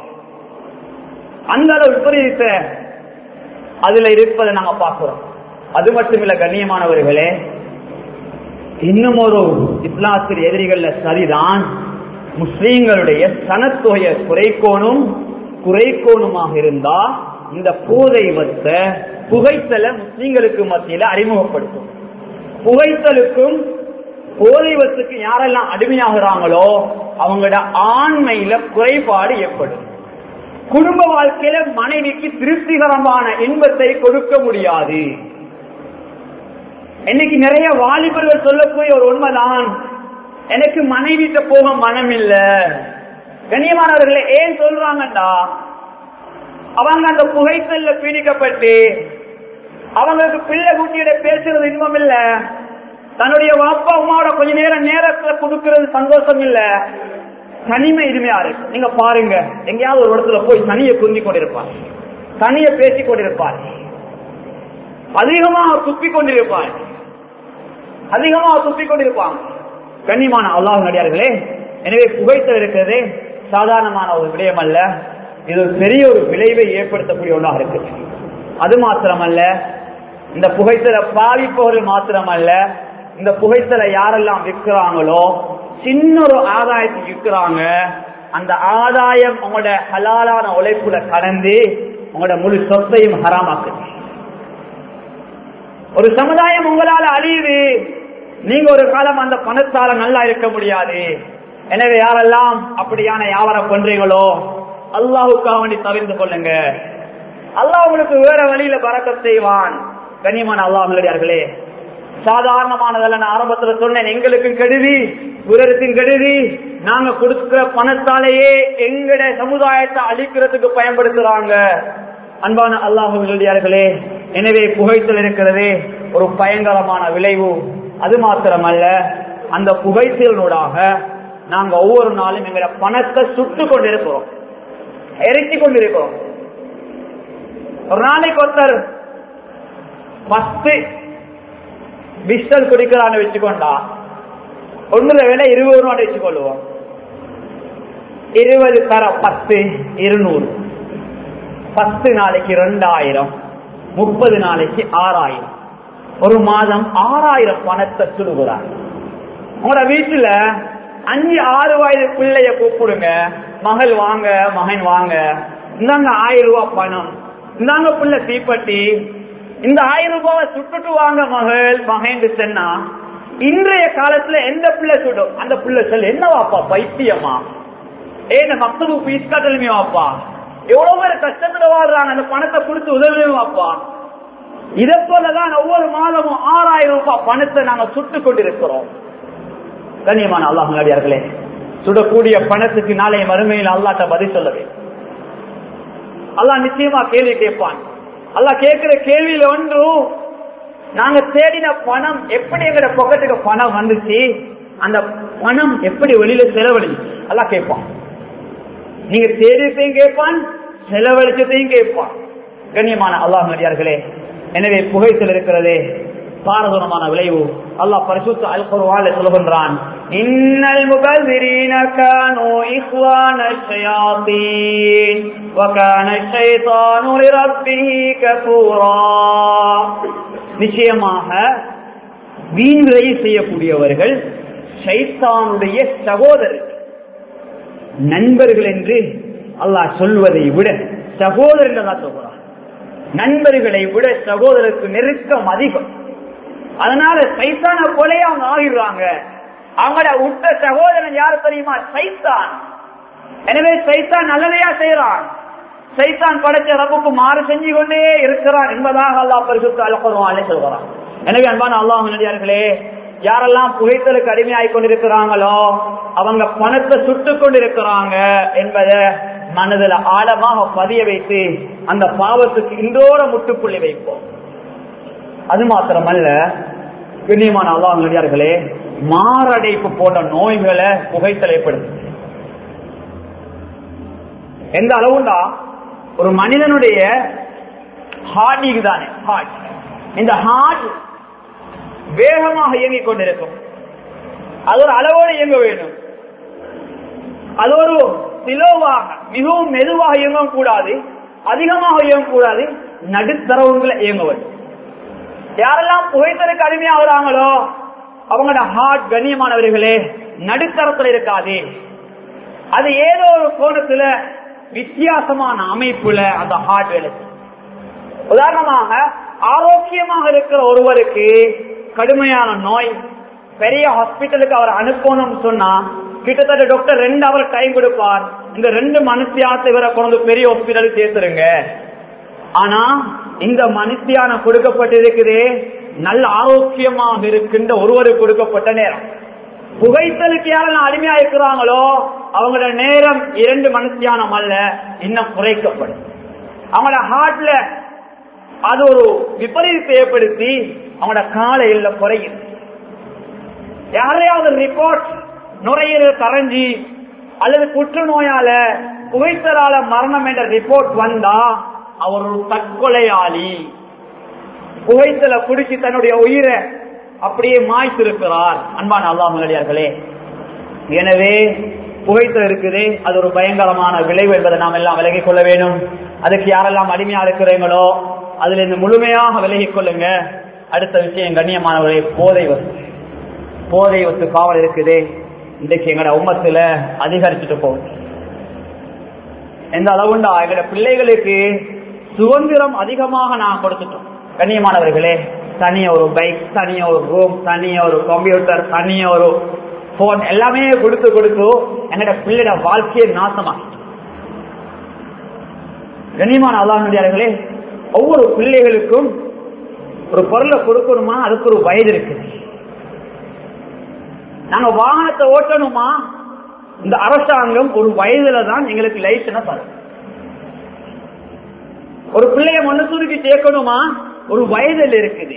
Speaker 1: அந்த அளவு விபரீத அதுல இருப்பதை நாங்க பார்க்கிறோம் அது மட்டுமில்ல கண்ணியமானவர்களே இன்னும் ஒரு இஸ்லாத்தின் எதிரிகள்ல சரிதான் முஸ்லீம்களுடைய சனத்தொகையை குறைக்கோணும் குறைக்கோணுமாக இருந்தா இந்த போதை வத்த புகைத்தலை முஸ்லீம்களுக்கு மத்தியில அறிமுகப்படுத்தும் புகைத்தலுக்கும் போதை வத்துக்கு யாரெல்லாம் அடிமையாகிறாங்களோ அவங்களோட ஆண்மையில குறைபாடு ஏற்படும் குடும்ப வாழ்க்கையில மனைவிக்கு திருப்திகரமான இன்பத்தை கொடுக்க முடியாது இன்னைக்கு நிறைய வாலிபர்கள் சொல்லக்கூடிய ஒரு உண்மைதான் எனக்கு மனைவிட்ட போக மனம் இல்ல கண்ணியமானவர்களே ஏன் சொல்றாங்கடா அவங்க அந்த புகைத்தல்ல பீடிக்கப்பட்டு அவங்களுக்கு பிள்ளை குட்டியிட பேசுறது இன்பம் இல்ல தன்னுடைய வாப்பா அம்மாவோட கொஞ்ச நேரம் நேரத்துல கொடுக்கிறது சந்தோஷம் இல்ல தனிமை இனிமையா இருக்கு நீங்க பாருங்க எங்கேயாவது ஒரு இடத்துல போய் தனியை குந்தி கொண்டிருப்பார் தனிய பேசிக் கொண்டிருப்பார் அதிகமாக துப்பிக் கொண்டிருப்பார் அதிகமாக துப்பிக் கொண்டிருப்பாங்க கண்ணியமான அல்லாஹ் நடிகார்களே எனவே புகைத்தல் இருக்கிறது சாதாரணமான ஒரு விடயம் அல்ல இது ஒரு பெரிய ஒரு விளைவை ஏற்படுத்தக்கூடிய ஒன்றாக இருக்கு அது மாத்திரமல்ல இந்த புகைத்தலை பாவிப்பவர்கள் மாத்திரமல்ல இந்த புகைத்தலை யாரெல்லாம் விற்கிறாங்களோ சின்ன ஒரு ஆதாயத்துக்கு விற்கிறாங்க அந்த ஆதாயம் உங்களோட ஹலாலான உழைப்புல கலந்து உங்களோட முழு சொத்தையும் ஹராமாக்குது ஒரு சமுதாயம் உங்களால அழியுது நீங்க ஒரு காலம் அந்த பணத்தால நல்லா இருக்க முடியாது எனவே யாரெல்லாம் அப்படியான வியாபாரம் பண்றீங்களோ அல்லாஹுக்காக வேண்டி தவிர்த்து கொள்ளுங்க அல்லாஹ் உங்களுக்கு வேற வழியில பறக்க செய்வான் கண்ணியமான அல்லாஹர்களே சாதாரணமானதல்ல நான் ஆரம்பத்துல சொன்னேன் எங்களுக்கும் கெடுதி பிறருக்கும் கெடுதி நாங்க கொடுக்கிற பணத்தாலேயே எங்கட சமுதாயத்தை அழிக்கிறதுக்கு பயன்படுத்துறாங்க அன்பான அல்லாஹர்களே எனவே புகைத்தல் இருக்கிறது ஒரு பயங்கரமான விளைவு அது மாத்திரமல்ல அந்த புகைத்தலினூடாக நாங்க ஒவ்வொரு நாளும் எங்களோட பணத்தை சுட்டு கொண்டிருக்கிறோம் எரிச்சு கொண்டிருக்கிறோம் ஒரு நாளைக்கு ஒருத்தர் பத்து பிஸ்டல் குடிக்கிறான்னு வச்சுக்கொண்டா ஒண்ணுல விலை இருபது ரூபாய் வச்சுக்கொள்ளுவோம் இருபது தர பத்து இருநூறு பத்து நாளைக்கு ரெண்டாயிரம் முப்பது நாளைக்கு ஆறாயிரம் ஒரு மாதம் ஆறாயிரம் பணத்தை சுடுகிறார் உங்களோட வீட்டுல அஞ்சு ஆறு வயது பிள்ளைய கூப்பிடுங்க மகள் வாங்க மகன் வாங்க இந்தாங்க ஆயிரம் ரூபாய் பணம் இந்தாங்க பிள்ளை தீப்பட்டி இந்த ஆயிரம் ரூபாவை சுட்டுட்டு வாங்க மகள் மகன் சொன்னா இன்றைய காலத்துல எந்த பிள்ளை சுடும் அந்த பிள்ளை சொல்லு என்னவாப்பா பைத்தியமா ஏன் மக்தபு பீஸ் காட்டலுமே வாப்பா எவ்வளவு பேர் கஷ்டத்துல வாழ்றாங்க அந்த பணத்தை கொடுத்து உதவியும் வாப்பா இதை போலதான் ஒவ்வொரு மாதமும் ஆறாயிரம் ரூபாய் பணத்தை நாங்க சுட்டு கொண்டிருக்கிறோம் கண்ணியமான அல்லாஹ் நடிகார்களே சுடக்கூடிய பணத்துக்கு நாளைய மறுமையில் அல்லாட்ட பதில் சொல்லவே அல்லாஹ் நிச்சயமா கேள்வி கேட்பான் அல்லாஹ் கேட்கிற கேள்வியில ஒன்று நாங்க தேடின பணம் எப்படி எங்கட பொக்கெட்டுக்கு பணம் வந்துச்சு அந்த பணம் எப்படி வெளியில செலவழிச்சு அல்லாஹ் கேட்பான் நீங்க தேடியத்தையும் கேட்பான் செலவழிச்சதையும் கேட்பான் கண்ணியமான அல்லாஹ் நடிகார்களே எனவே புகைத்தல் இருக்கிறதே பாரதூரமான விளைவு அல்லாஹ் பரிசுத்த அல் குர்ஆன்ல சொல்கின்றான் இன்னல் முபذرين كانوا اخوان الشياطين وكان الشيطان لربه كفورا நிச்சயமாக வீண்விரை செய்யக்கூடியவர்கள் ஷைத்தானுடைய சகோதரர் நண்பர்கள் என்று அல்லாஹ் சொல்வதை விட சகோதரர்கள் தான் சொல்கிறார் நண்பர்களை விட சகோதரருக்கு நெருக்கம் அதிகம் அதனால சைத்தான போலயே அவங்க ஆகிடுறாங்க அவங்கள விட்ட சகோதரன் யாரு தெரியுமா சைத்தான் எனவே சைத்தான் நல்லதையா செய்யறான் சைத்தான் படைச்ச ரப்புக்கு மாறு செஞ்சு கொண்டே இருக்கிறான் என்பதாக அல்லாஹ் பரிசுத்த அலப்பருவான் சொல்கிறான் எனவே அன்பான அல்லாஹ் நடிகார்களே யாரெல்லாம் புகைத்தலுக்கு அடிமையாய் கொண்டிருக்கிறாங்களோ அவங்க பணத்தை சுட்டு கொண்டிருக்கிறாங்க என்பதை மனதில் ஆழமாக பதிய வைத்து அந்த பாவத்துக்கு இன்றோட முட்டுப்புள்ளி வைப்போம் அது மாத்திரமல்ல கண்ணியமான அல்லாஹ் நடிகார்களே மாரடைப்பு போன்ற நோய்களை புகைத்தல் ஏற்படுத்து எந்த அளவுண்டா ஒரு மனிதனுடைய ஹார்ட் தானே ஹார்ட் இந்த ஹார்ட் வேகமாக இயங்கிக் கொண்டிருக்கும் அது ஒரு அளவோடு இயங்க வேண்டும் அது ஒரு சிலோவாக மிகவும் மெதுவாக இயங்கவும் கூடாது அதிகமாக இயங்கக்கூடாது நடுத்தரவுகளை இயங்க வேண்டும் யாரெல்லாம் புகைத்தலுக்கு அடிமையாகிறாங்களோ அவங்களோட ஹார்ட் கண்ணியமானவர்களே நடுத்தரத்தில் இருக்காது அது ஏதோ ஒரு கோணத்துல வித்தியாசமான அமைப்புல அந்த ஹார்ட் வேலை செய்யும். உதாரணமாக ஆரோக்கியமாக இருக்கிற ஒருவருக்கு கடுமையான நோய் பெரிய ஹாஸ்பிட்டலுக்கு அவர் அனுப்பணும்னு சொன்னா கிட்டத்தட்ட டாக்டர் ரெண்டு அவர் டைம் கொடுப்பார் இந்த ரெண்டு மனுஷியாத்தை இவரை கொண்டு பெரிய ஹாஸ்பிட்டலுக்கு சேர்த்துருங்க ஆனா இந்த மனுஷியானம் கொடுக்கப்பட்டிருக்குதே நல்ல ஆரோக்கியமாக இருக்கின்ற ஒருவருக்கு கொடுக்கப்பட்ட நேரம் புகைத்தலுக்கு யாரெல்லாம் அடிமையா இருக்கிறாங்களோ அவங்களோட நேரம் இரண்டு மனுஷியானம் அல்ல இன்னும் குறைக்கப்படும் அவங்களோட ஹார்ட்ல அது ஒரு விபரீதத்தை ஏற்படுத்தி அவங்களோட காலையில குறையுது யாரையாவது ரிப்போர்ட் நுரையீரல் கரைஞ்சி அல்லது புற்றுநோயால புகைத்தலால மரணம் என்ற ரிப்போர்ட் வந்தா அவர் ஒரு தற்கொலையாளி புகைத்தல குடிச்சு தன்னுடைய உயிரை அப்படியே மாய்த்திருக்கிறார் அன்பான அல்லாமலியார்களே எனவே புகைத்தல் இருக்குது அது ஒரு பயங்கரமான விளைவு என்பதை நாம் எல்லாம் விலகிக் கொள்ள வேண்டும் அதுக்கு யாரெல்லாம் அடிமையா இருக்கிறீங்களோ அதுல இருந்து முழுமையாக விலகிக் கொள்ளுங்க அடுத்த விஷயம் கண்ணியமானவர்களே போதை வசதி போதை ஒத்து காவல் இருக்குது இன்றைக்கு எங்களோட உம்மத்துல அதிகரிச்சுட்டு போகுது எந்த அளவுண்டா எங்களோட பிள்ளைகளுக்கு சுதந்திரம் அதிகமாக நான் கொடுத்துட்டோம் கண்ணியமானவர்களே தனிய ஒரு பைக் தனிய ஒரு ரூம் தனிய ஒரு கம்ப்யூட்டர் தனிய ஒரு போன் எல்லாமே கொடுத்து கொடுத்து எங்களோட பிள்ளைட வாழ்க்கையை நாசமாக்கிட்டோம் கண்ணியமான அல்லாஹர்களே ஒவ்வொரு பிள்ளைகளுக்கும் ஒரு பொருளை கொடுக்கணுமா அதுக்கு ஒரு வயது இருக்குது நாங்க வாகனத்தை ஓட்டணுமா இந்த அரசாங்கம் ஒரு வயதுல தான் எங்களுக்கு லைசன்ஸ் தரும் ஒரு பிள்ளைய மனசூருக்கு சேர்க்கணுமா ஒரு வயதில் இருக்குது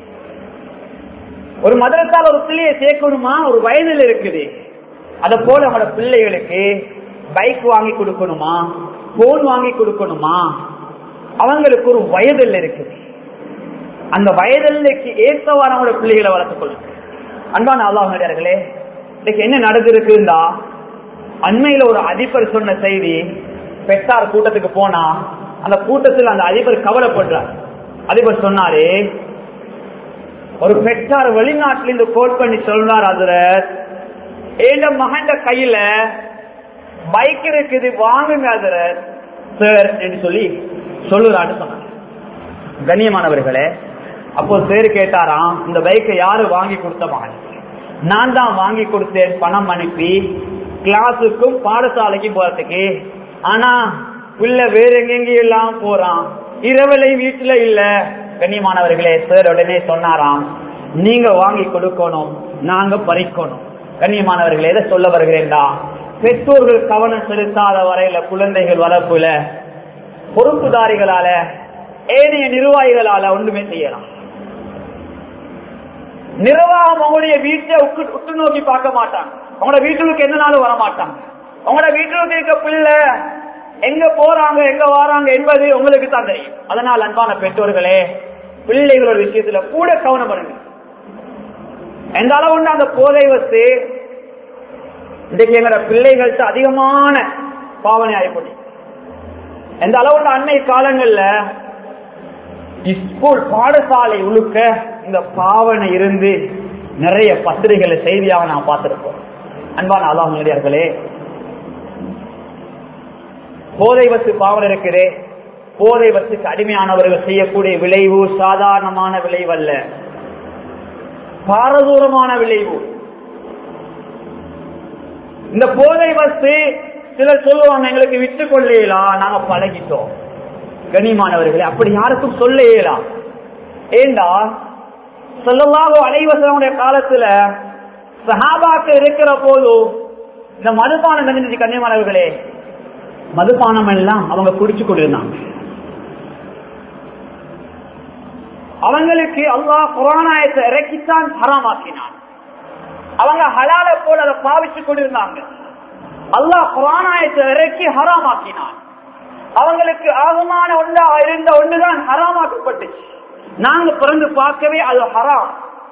Speaker 1: ஒரு மதத்தால் ஒரு பிள்ளைய சேர்க்கணுமா ஒரு வயதில் இருக்குது அத போல அவங்களோட பிள்ளைகளுக்கு பைக் வாங்கி கொடுக்கணுமா போன் வாங்கி கொடுக்கணுமா அவங்களுக்கு ஒரு வயதில் இருக்குது அந்த வயதில்லைக்கு ஏற்றவாறு அவங்களோட பிள்ளைகளை வளர்த்துக் கொள்ளுங்க அன்பான அல்லாஹர்களே இன்னைக்கு என்ன நடந்திருக்குண்டா அண்மையில ஒரு அதிபர் சொன்ன செய்தி பெற்றார் கூட்டத்துக்கு போனா அந்த கூட்டத்தில் அந்த அதிபர் கவலைப்படுறார் அதிபர் சொன்னாரு ஒரு பெற்றார் வெளிநாட்டில இருந்து கோட் பண்ணி சொல்றார் அதுல ஏண்ட மகண்ட கையில பைக் இருக்குது வாங்குங்க அதுல சார் என்று சொல்லி சொல்லுறான்னு சொன்னார் கண்ணியமானவர்களே அப்போ சேரு கேட்டாராம் இந்த பைக்கை யாரு வாங்கி கொடுத்த மகன் நான் தான் வாங்கி கொடுத்தேன் பணம் அனுப்பி கிளாஸுக்கும் பாடசாலைக்கும் போறதுக்கு ஆனா உள்ள வேற எங்கெங்கயும் எல்லாம் போறான் இரவலை வீட்டுல இல்ல கண்ணியமானவர்களே சார் உடனே சொன்னாராம் நீங்க வாங்கி கொடுக்கணும் நாங்க பறிக்கணும் கண்ணியமானவர்களே எதை சொல்ல வருகிறேன்டா பெற்றோர்கள் கவனம் செலுத்தாத வரையில குழந்தைகள் வளர்ப்புல பொறுப்புதாரிகளால ஏனைய நிர்வாகிகளால ஒன்றுமே செய்யலாம் நிர்வாகம் உங்களுடைய வீட்டை உற்று நோக்கி பார்க்க மாட்டாங்க உங்களோட வீட்டுக்கு என்ன நாளும் வர மாட்டாங்க உங்களோட வீட்டுக்கு இருக்க பிள்ளை எங்க போறாங்க எங்க வராங்க என்பது உங்களுக்கு தான் தெரியும் அதனால் அன்பான பெற்றோர்களே பிள்ளைகளோட விஷயத்துல கூட கவனம் பண்ணுங்க எந்த அளவு அந்த போதை வச்சு இன்றைக்கு எங்களோட பிள்ளைகள்கிட்ட அதிகமான பாவனை ஆகிப்போச்சு எந்த அளவு அன்னை காலங்கள்ல ஸ்கூல் பாடசாலை உழுக்க இந்த பாவனை இருந்து நிறைய பத்திரிகைகளை செய்தியாக நான் பார்த்திருக்கோம் அன்பான அல்லாஹர்களே போதை வசு பாவனை இருக்குது போதை வசுக்கு அடிமையானவர்கள் செய்யக்கூடிய விளைவு சாதாரணமான விளைவு அல்ல பாரதூரமான விளைவு இந்த போதை வசு சிலர் சொல்லுவாங்க எங்களுக்கு விட்டு கொள்ளலாம் நாங்க பழகிட்டோம் கனிமானவர்களே அப்படி யாருக்கும் சொல்ல இயலாம் ஏண்டா சொல்லலாக அலைவசனுடைய காலத்துல சஹாபாக்கு இருக்கிற போது இந்த மதுபானம் தெரிஞ்சு கண்ணியமானவர்களே மதுபானம் எல்லாம் அவங்க குடிச்சு கொண்டிருந்தாங்க அவங்களுக்கு அல்லாஹ் குரானாயத்தை இறக்கித்தான் ஹராமாக்கினான் அவங்க ஹலால போல அதை பாவிச்சு கொண்டிருந்தாங்க அல்லாஹ் குரானாயத்தை இறக்கி ஹராமாக்கினான் அவங்களுக்கு ஆகமான ஒன்றா இருந்த ஒன்றுதான் ஹராமாக்கப்பட்டுச்சு நாங்க பிறந்து பார்க்கவே அது ஹராம்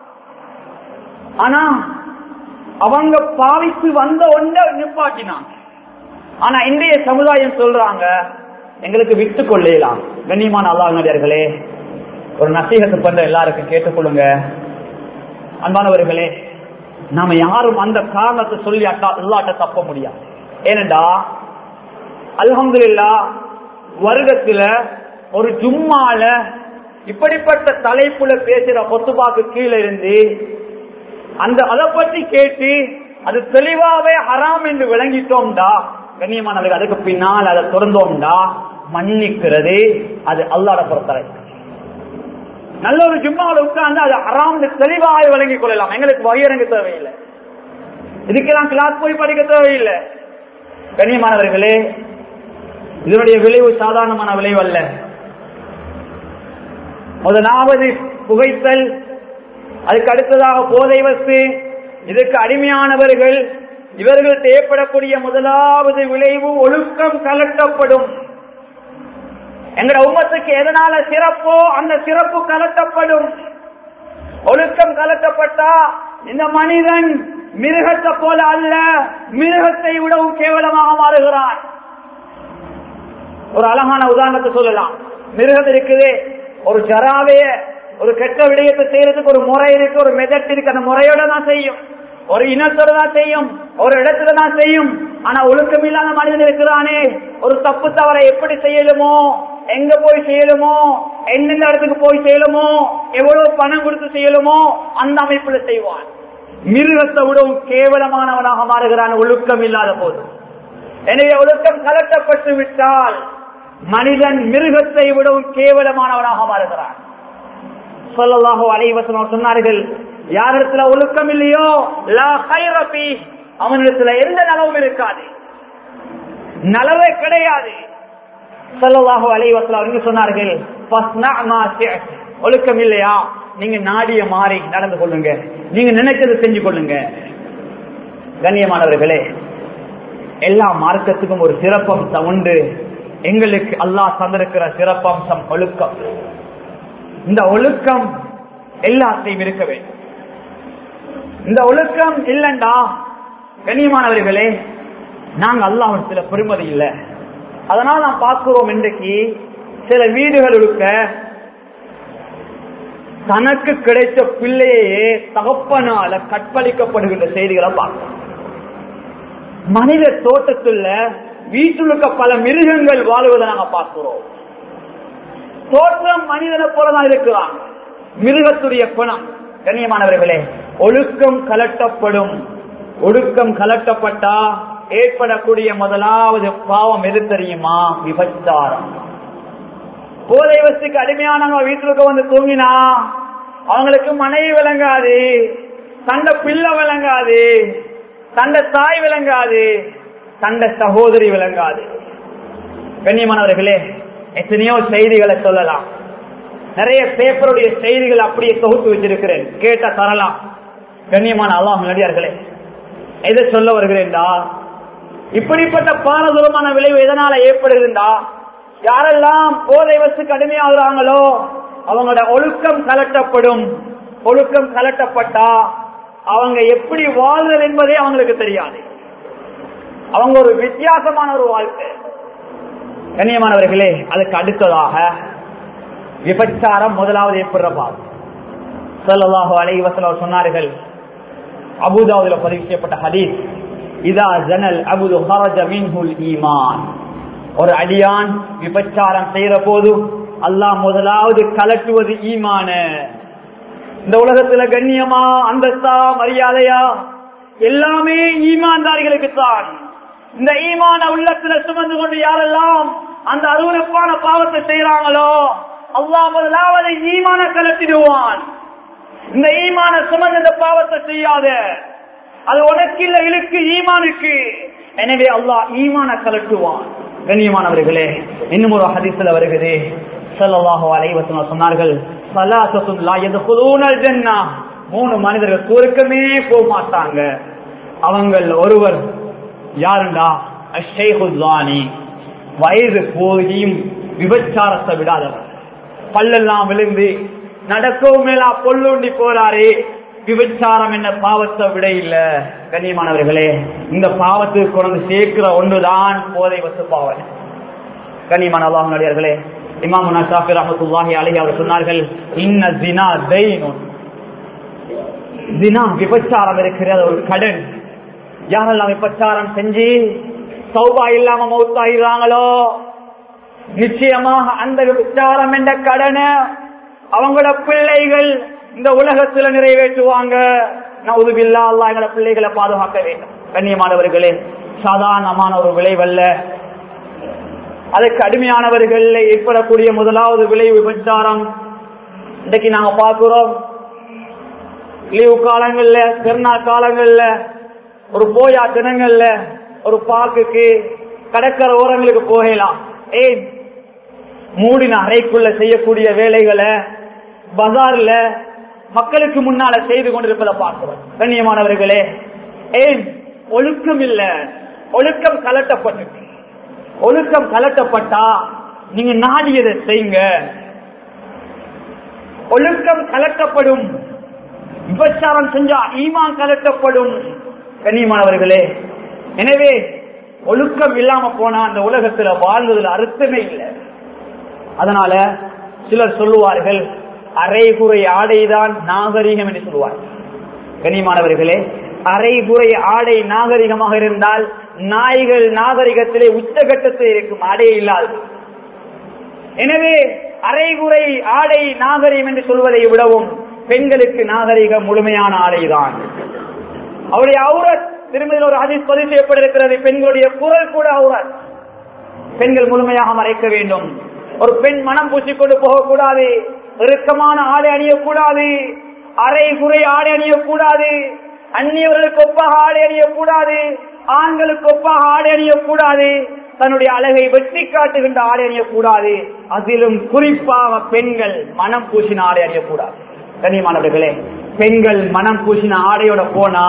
Speaker 1: ஆனா அவங்க பாவித்து வந்த ஒன்றை நிப்பாட்டினாங்க ஆனா இன்றைய சமுதாயம் சொல்றாங்க எங்களுக்கு விட்டு கொள்ளலாம் கண்ணியமான அல்லாஹர்களே ஒரு நசீகத்து பண்ற எல்லாருக்கும் கேட்டுக்கொள்ளுங்க அன்பானவர்களே நாம யாரும் அந்த காரணத்தை சொல்லி அட்டா இல்லாட்ட தப்ப முடியாது ஏனண்டா அல்ஹம்துல்லா வருடத்துல ஒரு ஜும்மால இப்படிப்பட்ட தலைப்புல பேசுற கொத்துபாக்கு கீழே இருந்து அந்த அதை பற்றி கேட்டு அது தெளிவாவே ஹராம் என்று விளங்கிட்டோம்டா கண்ணியமானவர்கள் அதுக்கு பின்னால் அதை திறந்தோம்டா மன்னிக்கிறது அது அல்லாட பொறுத்தரை நல்ல ஒரு ஜும்மாவில் உட்கார்ந்து அது ஹராம் தெளிவாக விளங்கிக் கொள்ளலாம் எங்களுக்கு வகையரங்கு தேவையில்லை இதுக்கெல்லாம் கிளாஸ் போய் படிக்க தேவையில்லை கண்ணியமானவர்களே இதனுடைய விளைவு சாதாரணமான விளைவு அல்ல முதலாவது புகைத்தல் அதுக்கு அடுத்ததாக போதை வஸ்து இதற்கு அடிமையானவர்கள் இவர்கள் தேவைப்படக்கூடிய முதலாவது விளைவு ஒழுக்கம் கலட்டப்படும் எங்கட உம்மத்துக்கு எதனால சிறப்போ அந்த சிறப்பு கலட்டப்படும் ஒழுக்கம் கலட்டப்பட்டா இந்த மனிதன் மிருகத்தை போல அல்ல மிருகத்தை விடவும் கேவலமாக மாறுகிறான் ஒரு அழகான உதாரணத்தை சொல்லலாம் மிருகம் இருக்குது ஒரு ஜராவைய ஒரு கெட்ட விடயத்தை செய்யறதுக்கு ஒரு முறை இருக்கு ஒரு மெதட் இருக்கு அந்த முறையோட தான் செய்யும் ஒரு இனத்தோட தான் செய்யும் ஒரு இடத்துல தான் செய்யும் ஆனா ஒழுக்கம் இல்லாத மனிதன் இருக்கிறானே ஒரு தப்பு தவறை எப்படி செய்யலுமோ எங்க போய் செய்யலுமோ எந்தெந்த இடத்துக்கு போய் செய்யலுமோ எவ்வளவு பணம் கொடுத்து செய்யலுமோ அந்த அமைப்புல செய்வான் மிருகத்தை விடவும் கேவலமானவனாக மாறுகிறான் ஒழுக்கம் இல்லாத போது எனவே ஒழுக்கம் கலட்டப்பட்டு விட்டால் மனிதன் மிருகத்தை விடவும் கேவலமானவனாக மாறுகிறான் சொல்லலாகோ அலைவசனம் சொன்னார்கள் யாரிடத்துல ஒழுக்கம் இல்லையோ லா கைரபி அவனிடத்துல எந்த நலவும் இருக்காது நலவே கிடையாது சொல்லலாகோ அலைவசலம் அவங்க சொன்னார்கள் ஒழுக்கம் இல்லையா நீங்க நாடிய மாறி நடந்து கொள்ளுங்க நீங்க நினைச்சதை செஞ்சு கொள்ளுங்க கண்ணியமானவர்களே எல்லா மார்க்கத்துக்கும் ஒரு சிறப்பம்சம் உண்டு எங்களுக்கு அல்லாஹ் தந்திருக்கிற சிறப்பம்சம் ஒழுக்கம் இந்த ஒழுக்கம் எல்லாத்தையும் இருக்க வேண்டும் இந்த ஒழுக்கம் இல்லண்டா கண்ணியமானவர்களே நாங்க அல்லாஹிடத்துல பெருமதி இல்லை அதனால் நாம் பார்க்கிறோம் இன்றைக்கு சில வீடுகளுக்க தனக்கு கிடைத்த பிள்ளையே தகப்பனால கற்பழிக்கப்படுகின்ற செய்திகளை பார்க்கிறோம் மனித தோட்டத்துல வீட்டுள்ள பல மிருகங்கள் வாழ்வதை நாங்க பார்க்கிறோம் தோற்றம் மனிதனை போலதான் இருக்கிறான் மிருகத்துடைய குணம் கண்ணியமானவர்களே ஒழுக்கம் கலட்டப்படும் ஒழுக்கம் கலட்டப்பட்டா ஏற்படக்கூடிய முதலாவது பாவம் எது தெரியுமா விபச்சாரம் போதை வசுக்கு அடிமையானவங்க வீட்டுக்கு வந்து தூங்கினா அவங்களுக்கு மனைவி விளங்காது தண்ட பிள்ளை விளங்காது தண்ட தாய் விளங்காது தண்ட சகோதரி விளங்காது கண்ணியமானவர்களே எத்தனையோ செய்திகளை சொல்லலாம் நிறைய பேப்பருடைய செய்திகள் அப்படியே தொகுத்து வச்சிருக்கிறேன் கேட்ட தரலாம் கண்ணியமான அல்லாஹ் நடிகார்களே எதை சொல்ல வருகிறேன்டா இப்படிப்பட்ட பாரதூரமான விளைவு எதனால ஏற்படுகிறா யாரெல்லாம் போதை வசு கடுமையாகிறாங்களோ அவங்களோட ஒழுக்கம் கலட்டப்படும் ஒழுக்கம் கலட்டப்பட்டா அவங்க எப்படி வாழ்தல் என்பதே அவங்களுக்கு தெரியாது அவங்க ஒரு வித்தியாசமான ஒரு வாழ்க்கை கண்ணியமானவர்களே அதுக்கு அடுத்ததாக விபச்சாரம் முதலாவது ஏற்படுற பாது சொல்லலாக அலைவசல சொன்னார்கள் அபுதாவுல பதிவு செய்யப்பட்ட ஹதீஸ் இதா ஜனல் அபுது ஹரஜ மின்ஹுல் ஈமான் ஒரு அடியான் விபச்சாரம் செய்யற போது அல்லாஹ் முதலாவது கலட்டுவது ஈமான இந்த உலகத்துல கண்ணியமா அந்தஸ்தா மரியாதையா எல்லாமே ஈமான்தாரிகளுக்கு தான் இந்த ஈமான உள்ளத்துல சுமந்து கொண்டு யாரெல்லாம் அந்த அருவறுப்பான பாவத்தை செய்யறாங்களோ அல்லாஹ் முதலாவது ஈமான கலத்திடுவான் இந்த ஈமான சுமந்து இந்த பாவத்தை செய்யாத அது உனக்கு இல்ல இழுக்கு ஈமானுக்கு எனவே அல்லாஹ் ஈமான கலட்டுவான் கண்ணியமானவர்களே இன்னும் ஒரு ஹதீஸ்ல வருகிறது ஸல்லல்லாஹு அலைஹி வஸல்லம் சொன்னார்கள் ஸலாத்துன் லா யதுகுலூனல் ஜன்னah மூணு மனிதர்கள் சுவர்க்கமே போக மாட்டாங்க அவங்கள் ஒருவர் யாருண்டா அஷேகுல்லானி வயது போகியும் விபச்சாரத்தை விடாதவர் பல்லெல்லாம் விழுந்து நடக்கவும் மேலா பொல்லுண்டி போறாரே விபச்சாரம் என்ன பாவத்தை விட இல்ல கண்ணியமானவர்களே இந்த பாவத்துக்கு கொண்டு சேர்க்கிற ஒன்றுதான் போதை வசு பாவனை கண்ணியமான அல்லாஹ் நடிகர்களே இமாம் ஷாஃபி ரஹமத்துல்லாஹி அலைஹி அவர் சொன்னார்கள் இன்ன ஜினா தெய்னுன் தினா விபச்சாரம் இருக்கிறது ஒரு கடன் யாரெல்லாம் விபச்சாரம் செஞ்சு சௌபா இல்லாம மௌத்தாகிறாங்களோ நிச்சயமாக அந்த விபச்சாரம் என்ற கடனை அவங்களோட பிள்ளைகள் இந்த உலகத்துல நிறைவேற்றுவாங்க நவுதுபில்லா அல்லா எங்களோட பிள்ளைகளை பாதுகாக்க வேண்டும் கண்ணியமானவர்களே சாதாரணமான ஒரு விளைவல்ல அதுக்கு அடிமையானவர்கள் ஏற்படக்கூடிய முதலாவது விளைவு விபச்சாரம் இன்றைக்கு நாங்க பார்க்கிறோம் லீவு காலங்கள்ல திருநாள் காலங்கள்ல ஒரு போயா தினங்கள்ல ஒரு பார்க்குக்கு கடற்கரை ஓரங்களுக்கு போகலாம் ஏன் மூடின அறைக்குள்ள செய்யக்கூடிய வேலைகளை பஜார்ல மக்களுக்கு முன்னால செய்து கொண்டிருப்பதை பார்க்கிறோம் கண்ணியமானவர்களே ஏன் ஒழுக்கம் இல்ல ஒழுக்கம் கலட்டப்பட்டு ஒழுக்கம் கலட்டப்பட்டா நீங்க நாடியதை செய்யுங்க ஒழுக்கம் கலட்டப்படும் விபச்சாரம் செஞ்சா ஈமான் கலட்டப்படும் கண்ணியமானவர்களே எனவே ஒழுக்கம் இல்லாம போனா அந்த உலகத்துல வாழ்ந்ததுல அர்த்தமே இல்லை அதனால சிலர் சொல்லுவார்கள் அரைகுறை ஆடைதான் நாகரிகம் என்று சொல்லுவார்கள் கண்ணியமானவர்களே அரைகுறை ஆடை நாகரிகமாக இருந்தால் நாய்கள் நாகரிகத்திலே உச்சகட்டத்தில் இருக்கும் ஆடையே இல்லாது எனவே அரைகுறை ஆடை நாகரிகம் என்று சொல்வதை விடவும் பெண்களுக்கு நாகரிகம் முழுமையான ஆடைதான் அவருடைய அவுரத் திருமதியில் ஒரு ஹதீஸ் பதிவு செய்யப்பட்டிருக்கிறது பெண்களுடைய குரல் கூட அவுரத் பெண்கள் முழுமையாக மறைக்க வேண்டும் ஒரு பெண் மனம் பூசிக்கொண்டு போகக்கூடாது இறுக்கமான ஆடை அணியக்கூடாது அரை குறை ஆடை அணியக்கூடாது அந்நியவர்களுக்கு ஒப்பாக ஆடை அணியக்கூடாது ஆண்களுக்கு ஒப்பாக ஆடை அணியக்கூடாது தன்னுடைய அழகை வெற்றி காட்டுகின்ற ஆடை அணியக்கூடாது அதிலும் குறிப்பாக பெண்கள் மனம் பூசின ஆடை அணியக்கூடாது கண்ணியமானவர்களே பெண்கள் மனம் பூசின ஆடையோட போனா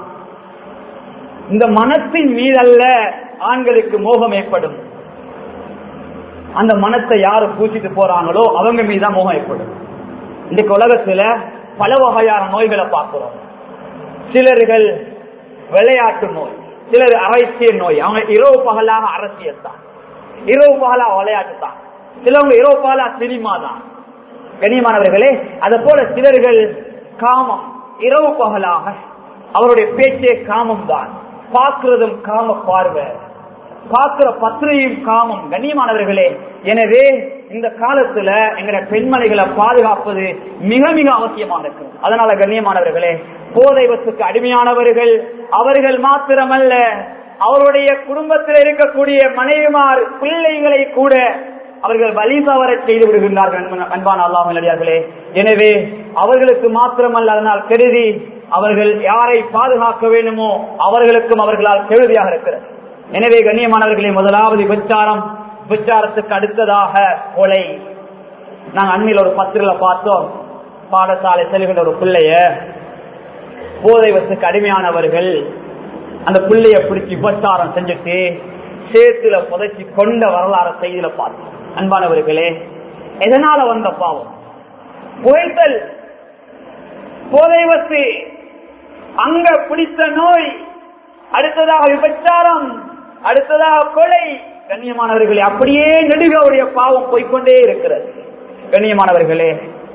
Speaker 1: இந்த மனத்தின் மீதல்ல ஆண்களுக்கு மோகம் ஏற்படும் அந்த மனத்தை யாரு பூச்சிட்டு போறாங்களோ அவங்க மீதுதான் மோகம் ஏற்படும் இன்றைக்கு உலகத்துல பல வகையான நோய்களை பார்க்கிறோம் சிலர்கள் விளையாட்டு நோய் சிலர் அரசியல் நோய் அவங்க இரவு பகலாக அரசியல் தான் இரவு பகலா விளையாட்டு தான் சிலவங்க இரவு பகலா சினிமா தான் கண்ணியமானவர்களே அதை போல சிலர்கள் காமம் இரவு பகலாக அவருடைய பேச்சே காமம் தான் பார்க்கிறதும் காம பார்வை பார்க்கிற பத்திரையும் காமம் கண்ணியமானவர்களே எனவே இந்த காலத்துல எங்கட பெண்மணிகளை பாதுகாப்பது மிக மிக அவசியமா இருக்கு அதனால கண்ணியமானவர்களே போதைவத்துக்கு அடிமையானவர்கள் அவர்கள் மாத்திரமல்ல அவருடைய குடும்பத்தில் இருக்கக்கூடிய மனைவிமார் பிள்ளைகளை கூட அவர்கள் வழி தவற செய்து விடுகின்றார்கள் அன்பான அல்லாமலே எனவே அவர்களுக்கு மாத்திரமல்ல அதனால் கருதி அவர்கள் யாரை பாதுகாக்க வேண்டுமோ அவர்களுக்கும் அவர்களால் கெழுதியாக இருக்கிறது எனவே கண்ணியமானவர்களே முதலாவது விபச்சாரம் விபச்சாரத்துக்கு அடுத்ததாக கொலை நாங்க அண்மையில் ஒரு பத்திரில பார்த்தோம் பாடசாலை செல்கின்ற ஒரு பிள்ளைய போதை வசுக்கு அடிமையானவர்கள் அந்த பிள்ளைய பிடிச்சி விபச்சாரம் செஞ்சுட்டு சேத்துல புதைச்சி கொண்ட வரலாறு செய்தியில பார்த்தோம் அன்பானவர்களே எதனால வந்த பாவம் புகைத்தல் போதை வசு அங்க பிடித்த நோய் அடுத்ததாக விபச்சாரம் அடுத்ததாக கொலை கண்ணியமானவர்களே அப்படியே நெடுகவுடைய பாவம் போய்கொண்டே இருக்கிறது கண்ணியமானவர்களே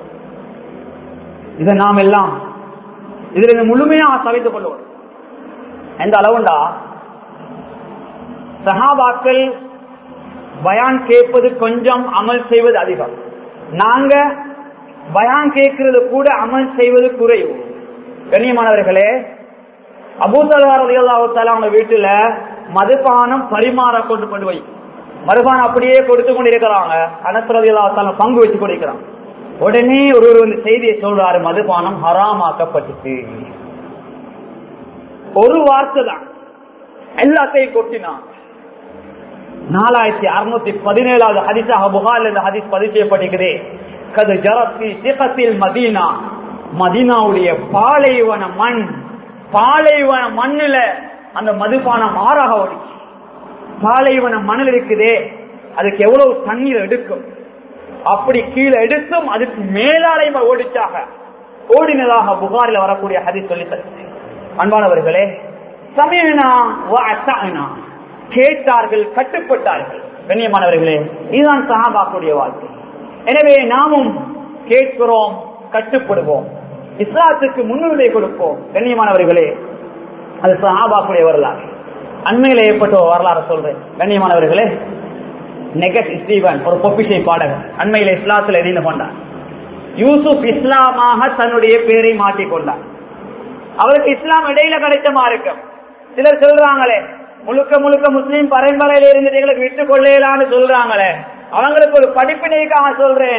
Speaker 1: இதை நாம் எல்லாம் இதுல இருந்து முழுமையாக தவித்துக் கொள்வோம் எந்த அளவுண்டா சகாபாக்கள் பயான் கேட்பது கொஞ்சம் அமல் செய்வது அதிகம் நாங்க பயான் கேட்கிறது கூட அமல் செய்வது குறைவு கண்ணியமானவர்களே அபூதலாரதியல்லாவத்தால அவங்க வீட்டுல மதுபானம் பரிமாற கொண்டு கொண்டு வை மதுபானம் அப்படியே கொடுத்து கொண்டு இருக்கிறாங்க அனசரதியல்லாவத்தால பங்கு வச்சு கொண்டிருக்கிறாங்க உடனே ஒருவர் வந்து செய்தியை சொல்றாரு மதுபானம் ஹராமாக்கப்பட்டுச்சு ஒரு வார்த்தை தான் எல்லாத்தையும் கொட்டினான் நாலாயிரத்தி அறுநூத்தி பதினேழாவது ஹதிசாக புகார் இந்த ஹதிஸ் பதிவு செய்யப்பட்டிருக்குது கது ஜரத்தி சிகத்தில் மதீனா மதீனாவுடைய பாலைவன மண் பாலைவன மண்ணுல அந்த மதுபானம் ஆறாக ஓடிச்சு பாலைவன மணல் இருக்குதே அதுக்கு எவ்வளவு தண்ணீர் எடுக்கும் அப்படி கீழே எடுத்தும் அதுக்கு மேலாலை ஓடிச்சாக ஓடினதாக புகாரில் வரக்கூடிய ஹதி சொல்லி அன்பானவர்களே சமயனா கேட்டார்கள் கட்டுப்பட்டார்கள் கண்ணியமானவர்களே இதுதான் சஹாபாக்குடைய வாழ்க்கை எனவே நாமும் கேட்கிறோம் கட்டுப்படுவோம் இஸ்லாத்துக்கு முன்னுரிமை கொடுப்போம் கண்ணியமானவர்களே அது சஹாபாக்குடைய வரலாறு அண்மையில ஏற்பட்ட ஒரு வரலாறு சொல்றேன் கண்ணியமானவர்களே நெகட் ஸ்டீவன் ஒரு பொப்பிசை பாடகர் அண்மையில இஸ்லாத்துல இணைந்து கொண்டார் யூசுப் இஸ்லாமாக தன்னுடைய பேரை மாற்றிக்கொண்டார் அவருக்கு இஸ்லாம் இடையில கிடைச்ச மார்க்கம் சிலர் சொல்றாங்களே முழுக்க முழுக்க முஸ்லீம் பரம்பரையில இருந்து எங்களுக்கு விட்டு கொள்ளலான்னு சொல்றாங்களே அவங்களுக்கு ஒரு படிப்பினைக்காக சொல்றேன்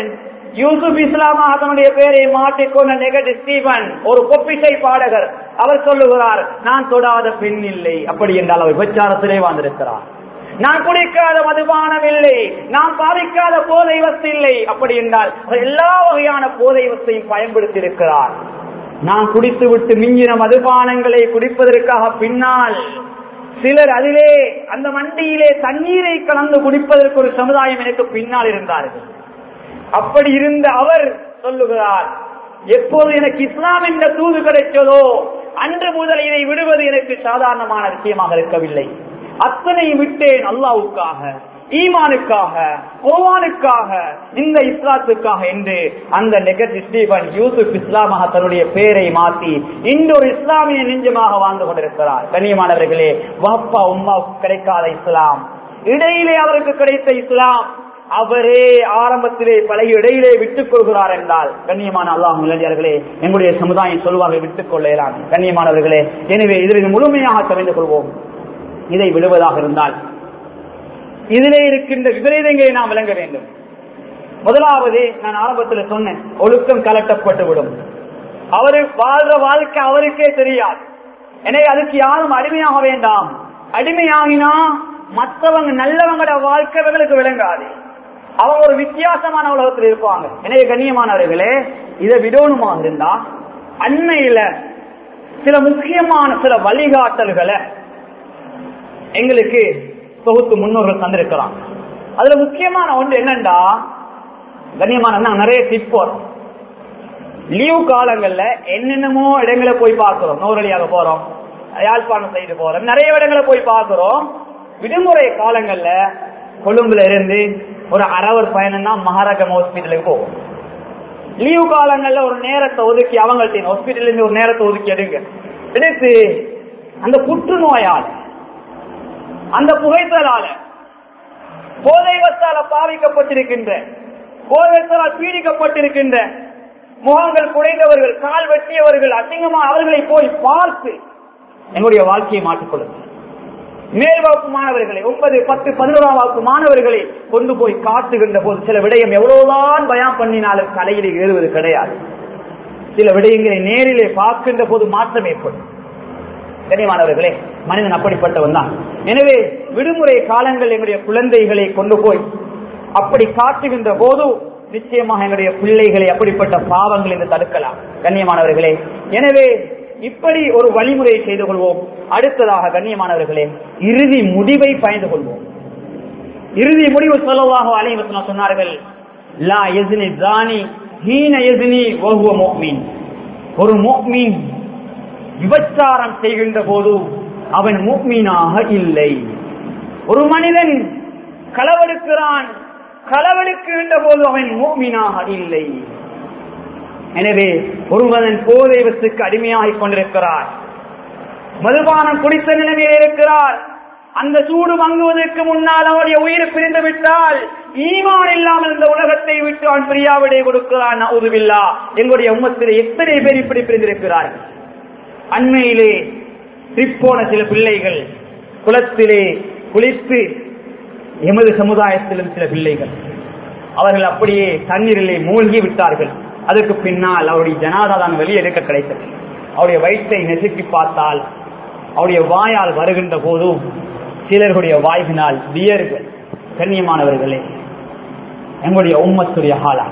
Speaker 1: யூசுப் இஸ்லாமாக தன்னுடைய பெயரை மாற்றிக்கொண்ட நெகட் ஸ்டீவன் ஒரு கொப்பிசை பாடகர் அவர் சொல்லுகிறார் நான் தொடாத பெண் இல்லை அப்படி என்றால் அவர் விபச்சாரத்திலே வாழ்ந்திருக்கிறார் நான் குடிக்காத மதுபானம் இல்லை நான் பாதிக்காத போதை வஸ்து இல்லை அப்படி என்றால் அவர் எல்லா வகையான போதை வஸ்தையும் பயன்படுத்தி இருக்கிறார் நான் குடித்து விட்டு மிஞ்சின மதுபானங்களை குடிப்பதற்காக பின்னால் சிலர் அதிலே அந்த மண்டியிலே தண்ணீரை கலந்து குடிப்பதற்கு ஒரு சமுதாயம் எனக்கு பின்னால் இருந்தார்கள் அப்படி இருந்த அவர் சொல்லுகிறார் எப்போது எனக்கு இஸ்லாம் என்ற தூது கிடைத்ததோ அன்று முதல் இதை விடுவது எனக்கு சாதாரணமான விஷயமாக இருக்கவில்லை அத்தனை விட்டேன் அல்லாவுக்காக ஈமானுக்காக குர்ஆனுக்காக இந்த இஸ்லாத்துக்காக என்று அந்த நெகட் ஸ்டீபன் யூசுப் இஸ்லாமாக தன்னுடைய பெயரை மாற்றி இன்று ஒரு இஸ்லாமிய நெஞ்சமாக வாழ்ந்து கொண்டிருக்கிறார் கண்ணியமானவர்களே வாப்பா உம்மா கிடைக்காத இஸ்லாம் இடையிலே அவருக்கு கிடைத்த இஸ்லாம் அவரே ஆரம்பத்திலே பழைய இடையிலே விட்டுக் கொள்கிறார் என்றால் கண்ணியமான அல்லாஹ் இளைஞர்களே எங்களுடைய சமுதாயம் சொல்வார்கள் விட்டுக் கொள்ளலாம் கண்ணியமானவர்களே எனவே இதில் முழுமையாக தெரிந்து கொள்வோம் இதை விடுவதாக இருந்தால் இதிலே இருக்கின்ற விபரீதங்களை நாம் விளங்க வேண்டும் முதலாவது நான் ஆரம்பத்தில் சொன்னேன் ஒழுக்கம் கலட்டப்பட்டு விடும் அவரு வாழ்ற வாழ்க்கை அவருக்கே தெரியாது எனவே அதுக்கு யாரும் அடிமையாக வேண்டாம் அடிமையாகினா மற்றவங்க நல்லவங்களோட வாழ்க்கை இவங்களுக்கு விளங்காது அவங்க ஒரு வித்தியாசமான உலகத்தில் இருப்பாங்க எனவே கண்ணியமானவர்களே இதை விடணுமாக இருந்தா அண்மையில சில முக்கியமான சில வழிகாட்டல்களை எங்களுக்கு தொகுத்து முன்னோர்கள் தந்திருக்கிறாங்க அதுல முக்கியமான ஒன்று என்னண்டா கண்ணியமான நாங்க நிறைய டிப் போறோம் லீவ் காலங்கள்ல என்னென்னமோ இடங்களை போய் பார்க்கிறோம் நோரலியாக போறோம் யாழ்ப்பாணம் சைடு போறோம் நிறைய இடங்களை போய் பார்க்கிறோம் விடுமுறை காலங்கள்ல கொழும்புல இருந்து ஒரு அரவர் பயணம் தான் மகாராஜம் ஹாஸ்பிட்டலுக்கு போவோம் லீவு காலங்கள்ல ஒரு நேரத்தை ஒதுக்கி அவங்கள்ட்ட ஹாஸ்பிட்டல் இருந்து ஒரு நேரத்தை ஒதுக்கி எடுங்க எடுத்து அந்த புற்றுநோயால அந்த புகைத்தலால போதை வத்தால பாவிக்கப்பட்டிருக்கின்ற போதைத்தால் பீடிக்கப்பட்டிருக்கின்ற முகங்கள் குறைந்தவர்கள் கால் வெட்டியவர்கள் அசிங்கமா அவர்களை போய் பார்த்து எங்களுடைய வாழ்க்கையை மாற்றிக்கொள்ளுங்கள் மேல் வகுப்பு மாணவர்களை ஒன்பது பத்து பதினோராம் வகுப்பு மாணவர்களை கொண்டு போய் காட்டுகின்ற போது சில விடயம் எவ்வளவுதான் பயம் பண்ணினாலும் கலையிலே ஏறுவது கிடையாது சில விடயங்களை நேரிலே பார்க்கின்ற போது மாற்றம் ஏற்படும் கனிமானவர்களே மனிதன் அப்படிப்பட்டவன் தான் எனவே விடுமுறை காலங்கள் எங்களுடைய குழந்தைகளை கொண்டு போய் அப்படி காட்டுகின்ற போது நிச்சயமாக எங்களுடைய பிள்ளைகளை அப்படிப்பட்ட பாவங்கள் என்று தடுக்கலாம் கண்ணியமானவர்களே எனவே இப்படி ஒரு வழிமுறையை செய்து கொள்வோம் அடுத்ததாக கண்ணியமானவர்களே இறுதி முடிவை பயந்து கொள்வோம் இறுதி முடிவு சொல்லவாக அலைவசனம் சொன்னார்கள் லா எதினி தானி ஹீன எதினி ஒவ்வொரு மோக்மீன் ஒரு மோக்மீன் விபச்சாரம் செய்கின்ற போது அவன் மூக்மீனாக இல்லை ஒரு மனிதன் களவெடுக்கிறான் களவெடுக்கின்ற போது அவன் மூக்மீனாக இல்லை எனவே ஒருவன் போதை வசுக்கு அடிமையாகிக் கொண்டிருக்கிறார் மதுபானம் குடித்த நிலைமையில் இருக்கிறார் அந்த சூடு மங்குவதற்கு முன்னால் அவருடைய உயிர் பிரிந்து விட்டால் ஈமான் இல்லாமல் இந்த உலகத்தை விட்டு அவன் பிரியாவிடை கொடுக்கிறான் உதுவில்லா எங்களுடைய உம்மத்திலே எத்தனை பேர் இப்படி பிரிந்திருக்கிறார்கள் அண்மையிலே போன சில பிள்ளைகள் குளத்திலே குளித்து எமது சமுதாயத்திலும் சில பிள்ளைகள் அவர்கள் அப்படியே தண்ணீரிலே மூழ்கி விட்டார்கள் அதற்கு பின்னால் அவருடைய ஜனாதா தான் வெளியே எடுக்க கிடைத்தது அவருடைய வயிற்றை நெசுக்கி பார்த்தால் அவருடைய வாயால் வருகின்ற போதும் சிலர்களுடைய வாய்கினால் வியர்கள் கண்ணியமானவர்களே எங்களுடைய உம்மத்துடைய காலம்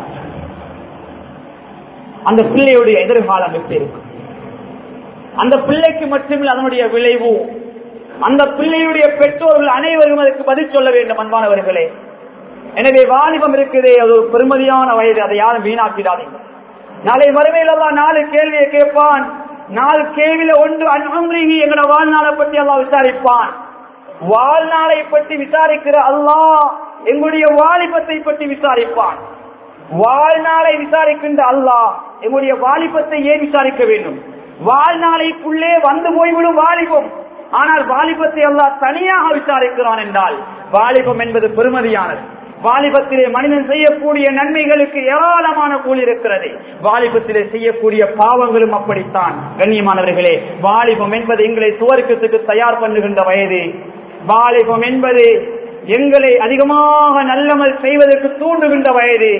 Speaker 1: அந்த பிள்ளையுடைய எதிர்காலம் எப்படி இருக்கும் அந்த பிள்ளைக்கு மட்டுமில்லை அதனுடைய விளைவு அந்த பிள்ளையுடைய பெற்றோர்கள் அனைவரும் அதற்கு பதில் சொல்ல வேண்டும் அன்பானவர்களே எனவே வாலிபம் இருக்குதே அது ஒரு பெருமதியான வயது அதை யாரும் வீணாக்கிடாதீங்க நாளை மறுமையில் எல்லாம் நாலு கேள்வியை கேட்பான் நாலு கேள்வியில ஒன்று அன்புரிகி எங்களோட வாழ்நாளை பற்றி எல்லாம் விசாரிப்பான் வாழ்நாளை பற்றி விசாரிக்கிற அல்லாஹ் எங்களுடைய வாலிபத்தை பற்றி விசாரிப்பான் வாழ்நாளை விசாரிக்கின்ற அல்லாஹ் எங்களுடைய வாலிபத்தை ஏன் விசாரிக்க வேண்டும் வாழ்நாளைக்குள்ளே வந்து போய்விடும் வாலிபம் ஆனால் வாலிபத்தை அல்லாஹ் தனியாக விசாரிக்கிறான் என்றால் வாலிபம் என்பது பெருமதியானது வாலிபத்திலே மனிதன் செய்யக்கூடிய நன்மைகளுக்கு ஏராளமான கூலி இருக்கிறது வாலிபத்திலே செய்யக்கூடிய பாவங்களும் அப்படித்தான் கண்ணியமானவர்களே வாலிபம் என்பது எங்களை சுவர்க்கத்துக்கு தயார் பண்ணுகின்ற வயது வாலிபம் என்பது எங்களை அதிகமாக நல்லமல் செய்வதற்கு தூண்டுகின்ற வயது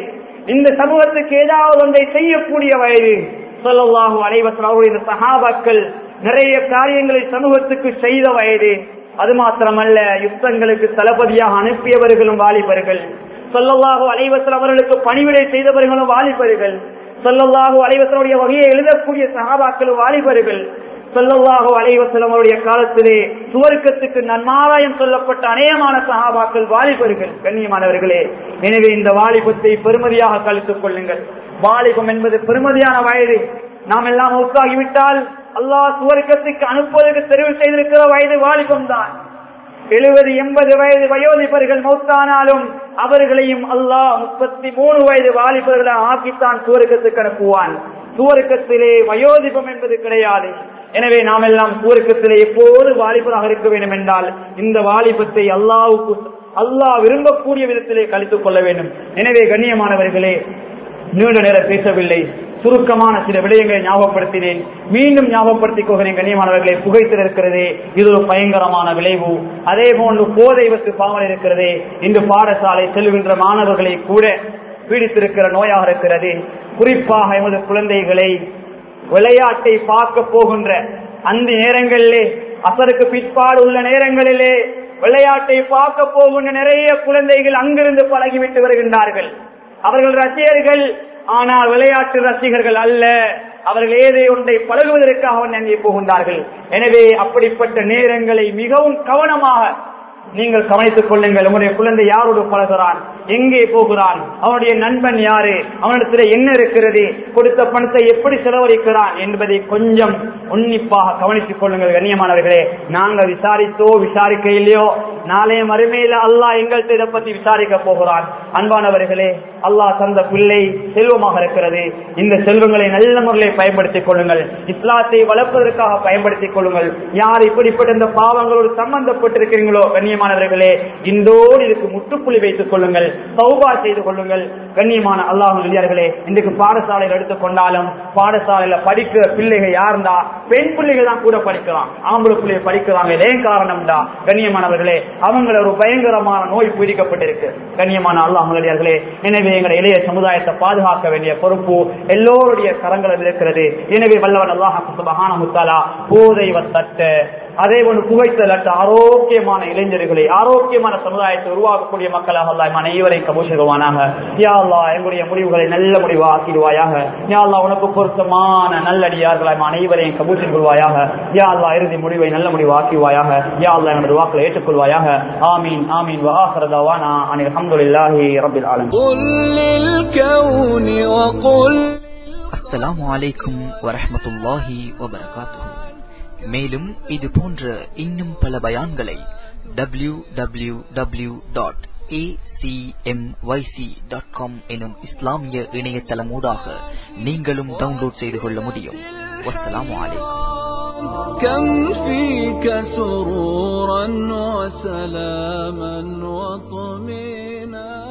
Speaker 1: இந்த சமூகத்துக்கு ஏதாவது ஒன்றை செய்யக்கூடிய வயது சொல்லல்லாஹு அலைவசம் அவருடைய இந்த சஹாபாக்கள் நிறைய காரியங்களை சமூகத்துக்கு செய்த வயது அது மாத்திரமல்ல யுத்தங்களுக்கு தளபதியாக அனுப்பியவர்களும் வாலிபர்கள் சொல்லல்லாஹு அலைவசம் அவர்களுக்கு பணிவிடை செய்தவர்களும் வாலிபர்கள் சொல்லல்லாஹு அலைவசனுடைய வகையை எழுதக்கூடிய சகாபாக்களும் வாலிபர்கள் சொல்லல்லாஹு அலைவசலம் அவருடைய காலத்திலே சுவர்க்கத்துக்கு நன்மாராயம் சொல்லப்பட்ட அநேகமான சகாபாக்கள் வாலிபர்கள் கண்ணியமானவர்களே எனவே இந்த வாலிபத்தை பெருமதியாக கழித்துக் கொள்ளுங்கள் வாலிபம் என்பது பெருமதியான வயது நாம் எல்லாம் மௌத்தாகிவிட்டால் அல்லாஹ் சுவர்க்கத்துக்கு அனுப்புவதற்கு தெரிவு செய்திருக்கிற வயது வாலிபம் தான் எழுபது எண்பது வயது வயோதிபர்கள் மௌத்தானாலும் அவர்களையும் அல்லாஹ் முப்பத்தி மூணு வயது வாலிபர்களை ஆக்கித்தான் சுவர்க்கத்துக்கு அனுப்புவான் சுவர்க்கத்திலே வயோதிபம் என்பது கிடையாது எனவே நாம் எல்லாம் சுவர்க்கத்திலே எப்போது வாலிபராக இருக்க வேண்டும் என்றால் இந்த வாலிபத்தை அல்லாவுக்கு அல்லாஹ் விரும்பக்கூடிய விதத்திலே கழித்துக் கொள்ள வேண்டும் எனவே கண்ணியமானவர்களே நீண்ட நேரம் பேசவில்லை சுருக்கமான சில விடயங்களை ஞாபகப்படுத்தினேன் மீண்டும் ஞாபகப்படுத்திக் கொள்கிறேன் கண்ணியமானவர்களை புகைத்தில் இருக்கிறது இது ஒரு பயங்கரமான விளைவு அதே போன்று போதை வத்து பாவல் இருக்கிறது இன்று பாடசாலை செல்கின்ற மாணவர்களை கூட பீடித்திருக்கிற நோயாக இருக்கிறது குறிப்பாக எமது குழந்தைகளை விளையாட்டை பார்க்க போகின்ற அந்த நேரங்களிலே அசருக்கு பிற்பாடு உள்ள நேரங்களிலே விளையாட்டை பார்க்க போகின்ற நிறைய குழந்தைகள் அங்கிருந்து பழகிவிட்டு வருகின்றார்கள் அவர்கள் ரசிகர்கள் ஆனால் விளையாட்டு ரசிகர்கள் அல்ல அவர்கள் ஏதே ஒன்றை பழகுவதற்காக நன்றி போகின்றார்கள் எனவே அப்படிப்பட்ட நேரங்களை மிகவும் கவனமாக நீங்கள் கவனித்துக் கொள்ளுங்கள் உங்களுடைய குழந்தை யாரோடு பழகிறான் எங்கே போகிறான் அவனுடைய நண்பன் யாரு அவனிடத்தில் என்ன இருக்கிறது கொடுத்த பணத்தை எப்படி செலவழிக்கிறான் என்பதை கொஞ்சம் உன்னிப்பாக கவனித்துக் கொள்ளுங்கள் கண்ணியமானவர்களே நாங்கள் விசாரித்தோ விசாரிக்க இல்லையோ நாளே மறுமையில அல்லாஹ் எங்கள்கிட்ட இதை பத்தி விசாரிக்க போகிறான் அன்பானவர்களே அல்லாஹ் தந்த பிள்ளை செல்வமாக இருக்கிறது இந்த செல்வங்களை நல்ல முறையில் பயன்படுத்திக் கொள்ளுங்கள் இஸ்லாத்தை வளர்ப்பதற்காக பயன்படுத்திக் கொள்ளுங்கள் யார் இப்படிப்பட்ட இந்த பாவங்களோடு சம்பந்தப்பட்டிருக்கிறீங்களோ கண்ணியமானவர்களே இன்றோடு இதுக்கு முற்றுப்புள்ளி வைத்துக் கொள்ளுங்கள் சௌபா செய்து கொள்ளுங்கள் கண்ணியமான அல்லாஹ் நெல்லியார்களே இன்றைக்கு பாடசாலையில் எடுத்துக்கொண்டாலும் பாடசாலையில படிக்கிற பிள்ளைகள் யாருந்தா பெண் பிள்ளைகள் தான் கூட படிக்கலாம் ஆம்பளை பிள்ளைகள் படிக்கிறாங்க ஏன் காரணம்டா கண்ணியமானவர்களே அவங்கள ஒரு பயங்கரமான நோய் பீடிக்கப்பட்டிருக்கு கண்ணியமான அல்லாஹ் நெல்லியார்களே எனவே எங்கள் இளைய சமுதாயத்தை பாதுகாக்க வேண்டிய பொறுப்பு எல்லோருடைய கரங்களில் இருக்கிறது எனவே வல்லவன் அல்லாஹ் சுபஹான முத்தாலா போதை தட்ட அதே போன்று புகைத்தலற்ற ஆரோக்கியமான இளைஞர்களை ஆரோக்கியமான சமுதாயத்தை உருவாக்கக்கூடிய மக்களாக அல்லாஹ் நம் அனைவரையும் கபூஷகவானாக யா அல்லாஹ் எங்களுடைய முடிவுகளை நல்ல முடிவா ஆக்கிடுவாயாக யா அல்லாஹ் உனக்கு பொருத்தமான நல்லடியார்களாய் நம் அனைவரையும் கபூஷன் கொள்வாயாக யா அல்லாஹ் இறுதி முடிவை நல்ல முடிவு ஆக்கிடுவாயாக யா அல்லாஹ் எங்களது வாக்களை ஏற்றுக்கொள்வாயாக ஆமீன் ஆமீன் வஆஹிரு தவானா அனில் ஹம்துலில்லாஹி ரப்பில் ஆலமீன்
Speaker 2: قل للكون وقل
Speaker 3: அஸ்ஸலாமு அலைக்கும் வரஹ்மத்துல்லாஹி வபரகாத்துஹு மேலும் இது போன்ற இன்னும் பல பயான்களை W W W dot dot com எனும் இஸ்லாமிய இணையதளமூடாக நீங்களும் டவுன்லோட் செய்து கொள்ள முடியும் வஸ்ஸலாமு அலைக்கும்
Speaker 2: كم فيك سرورا وسلاما وطمينا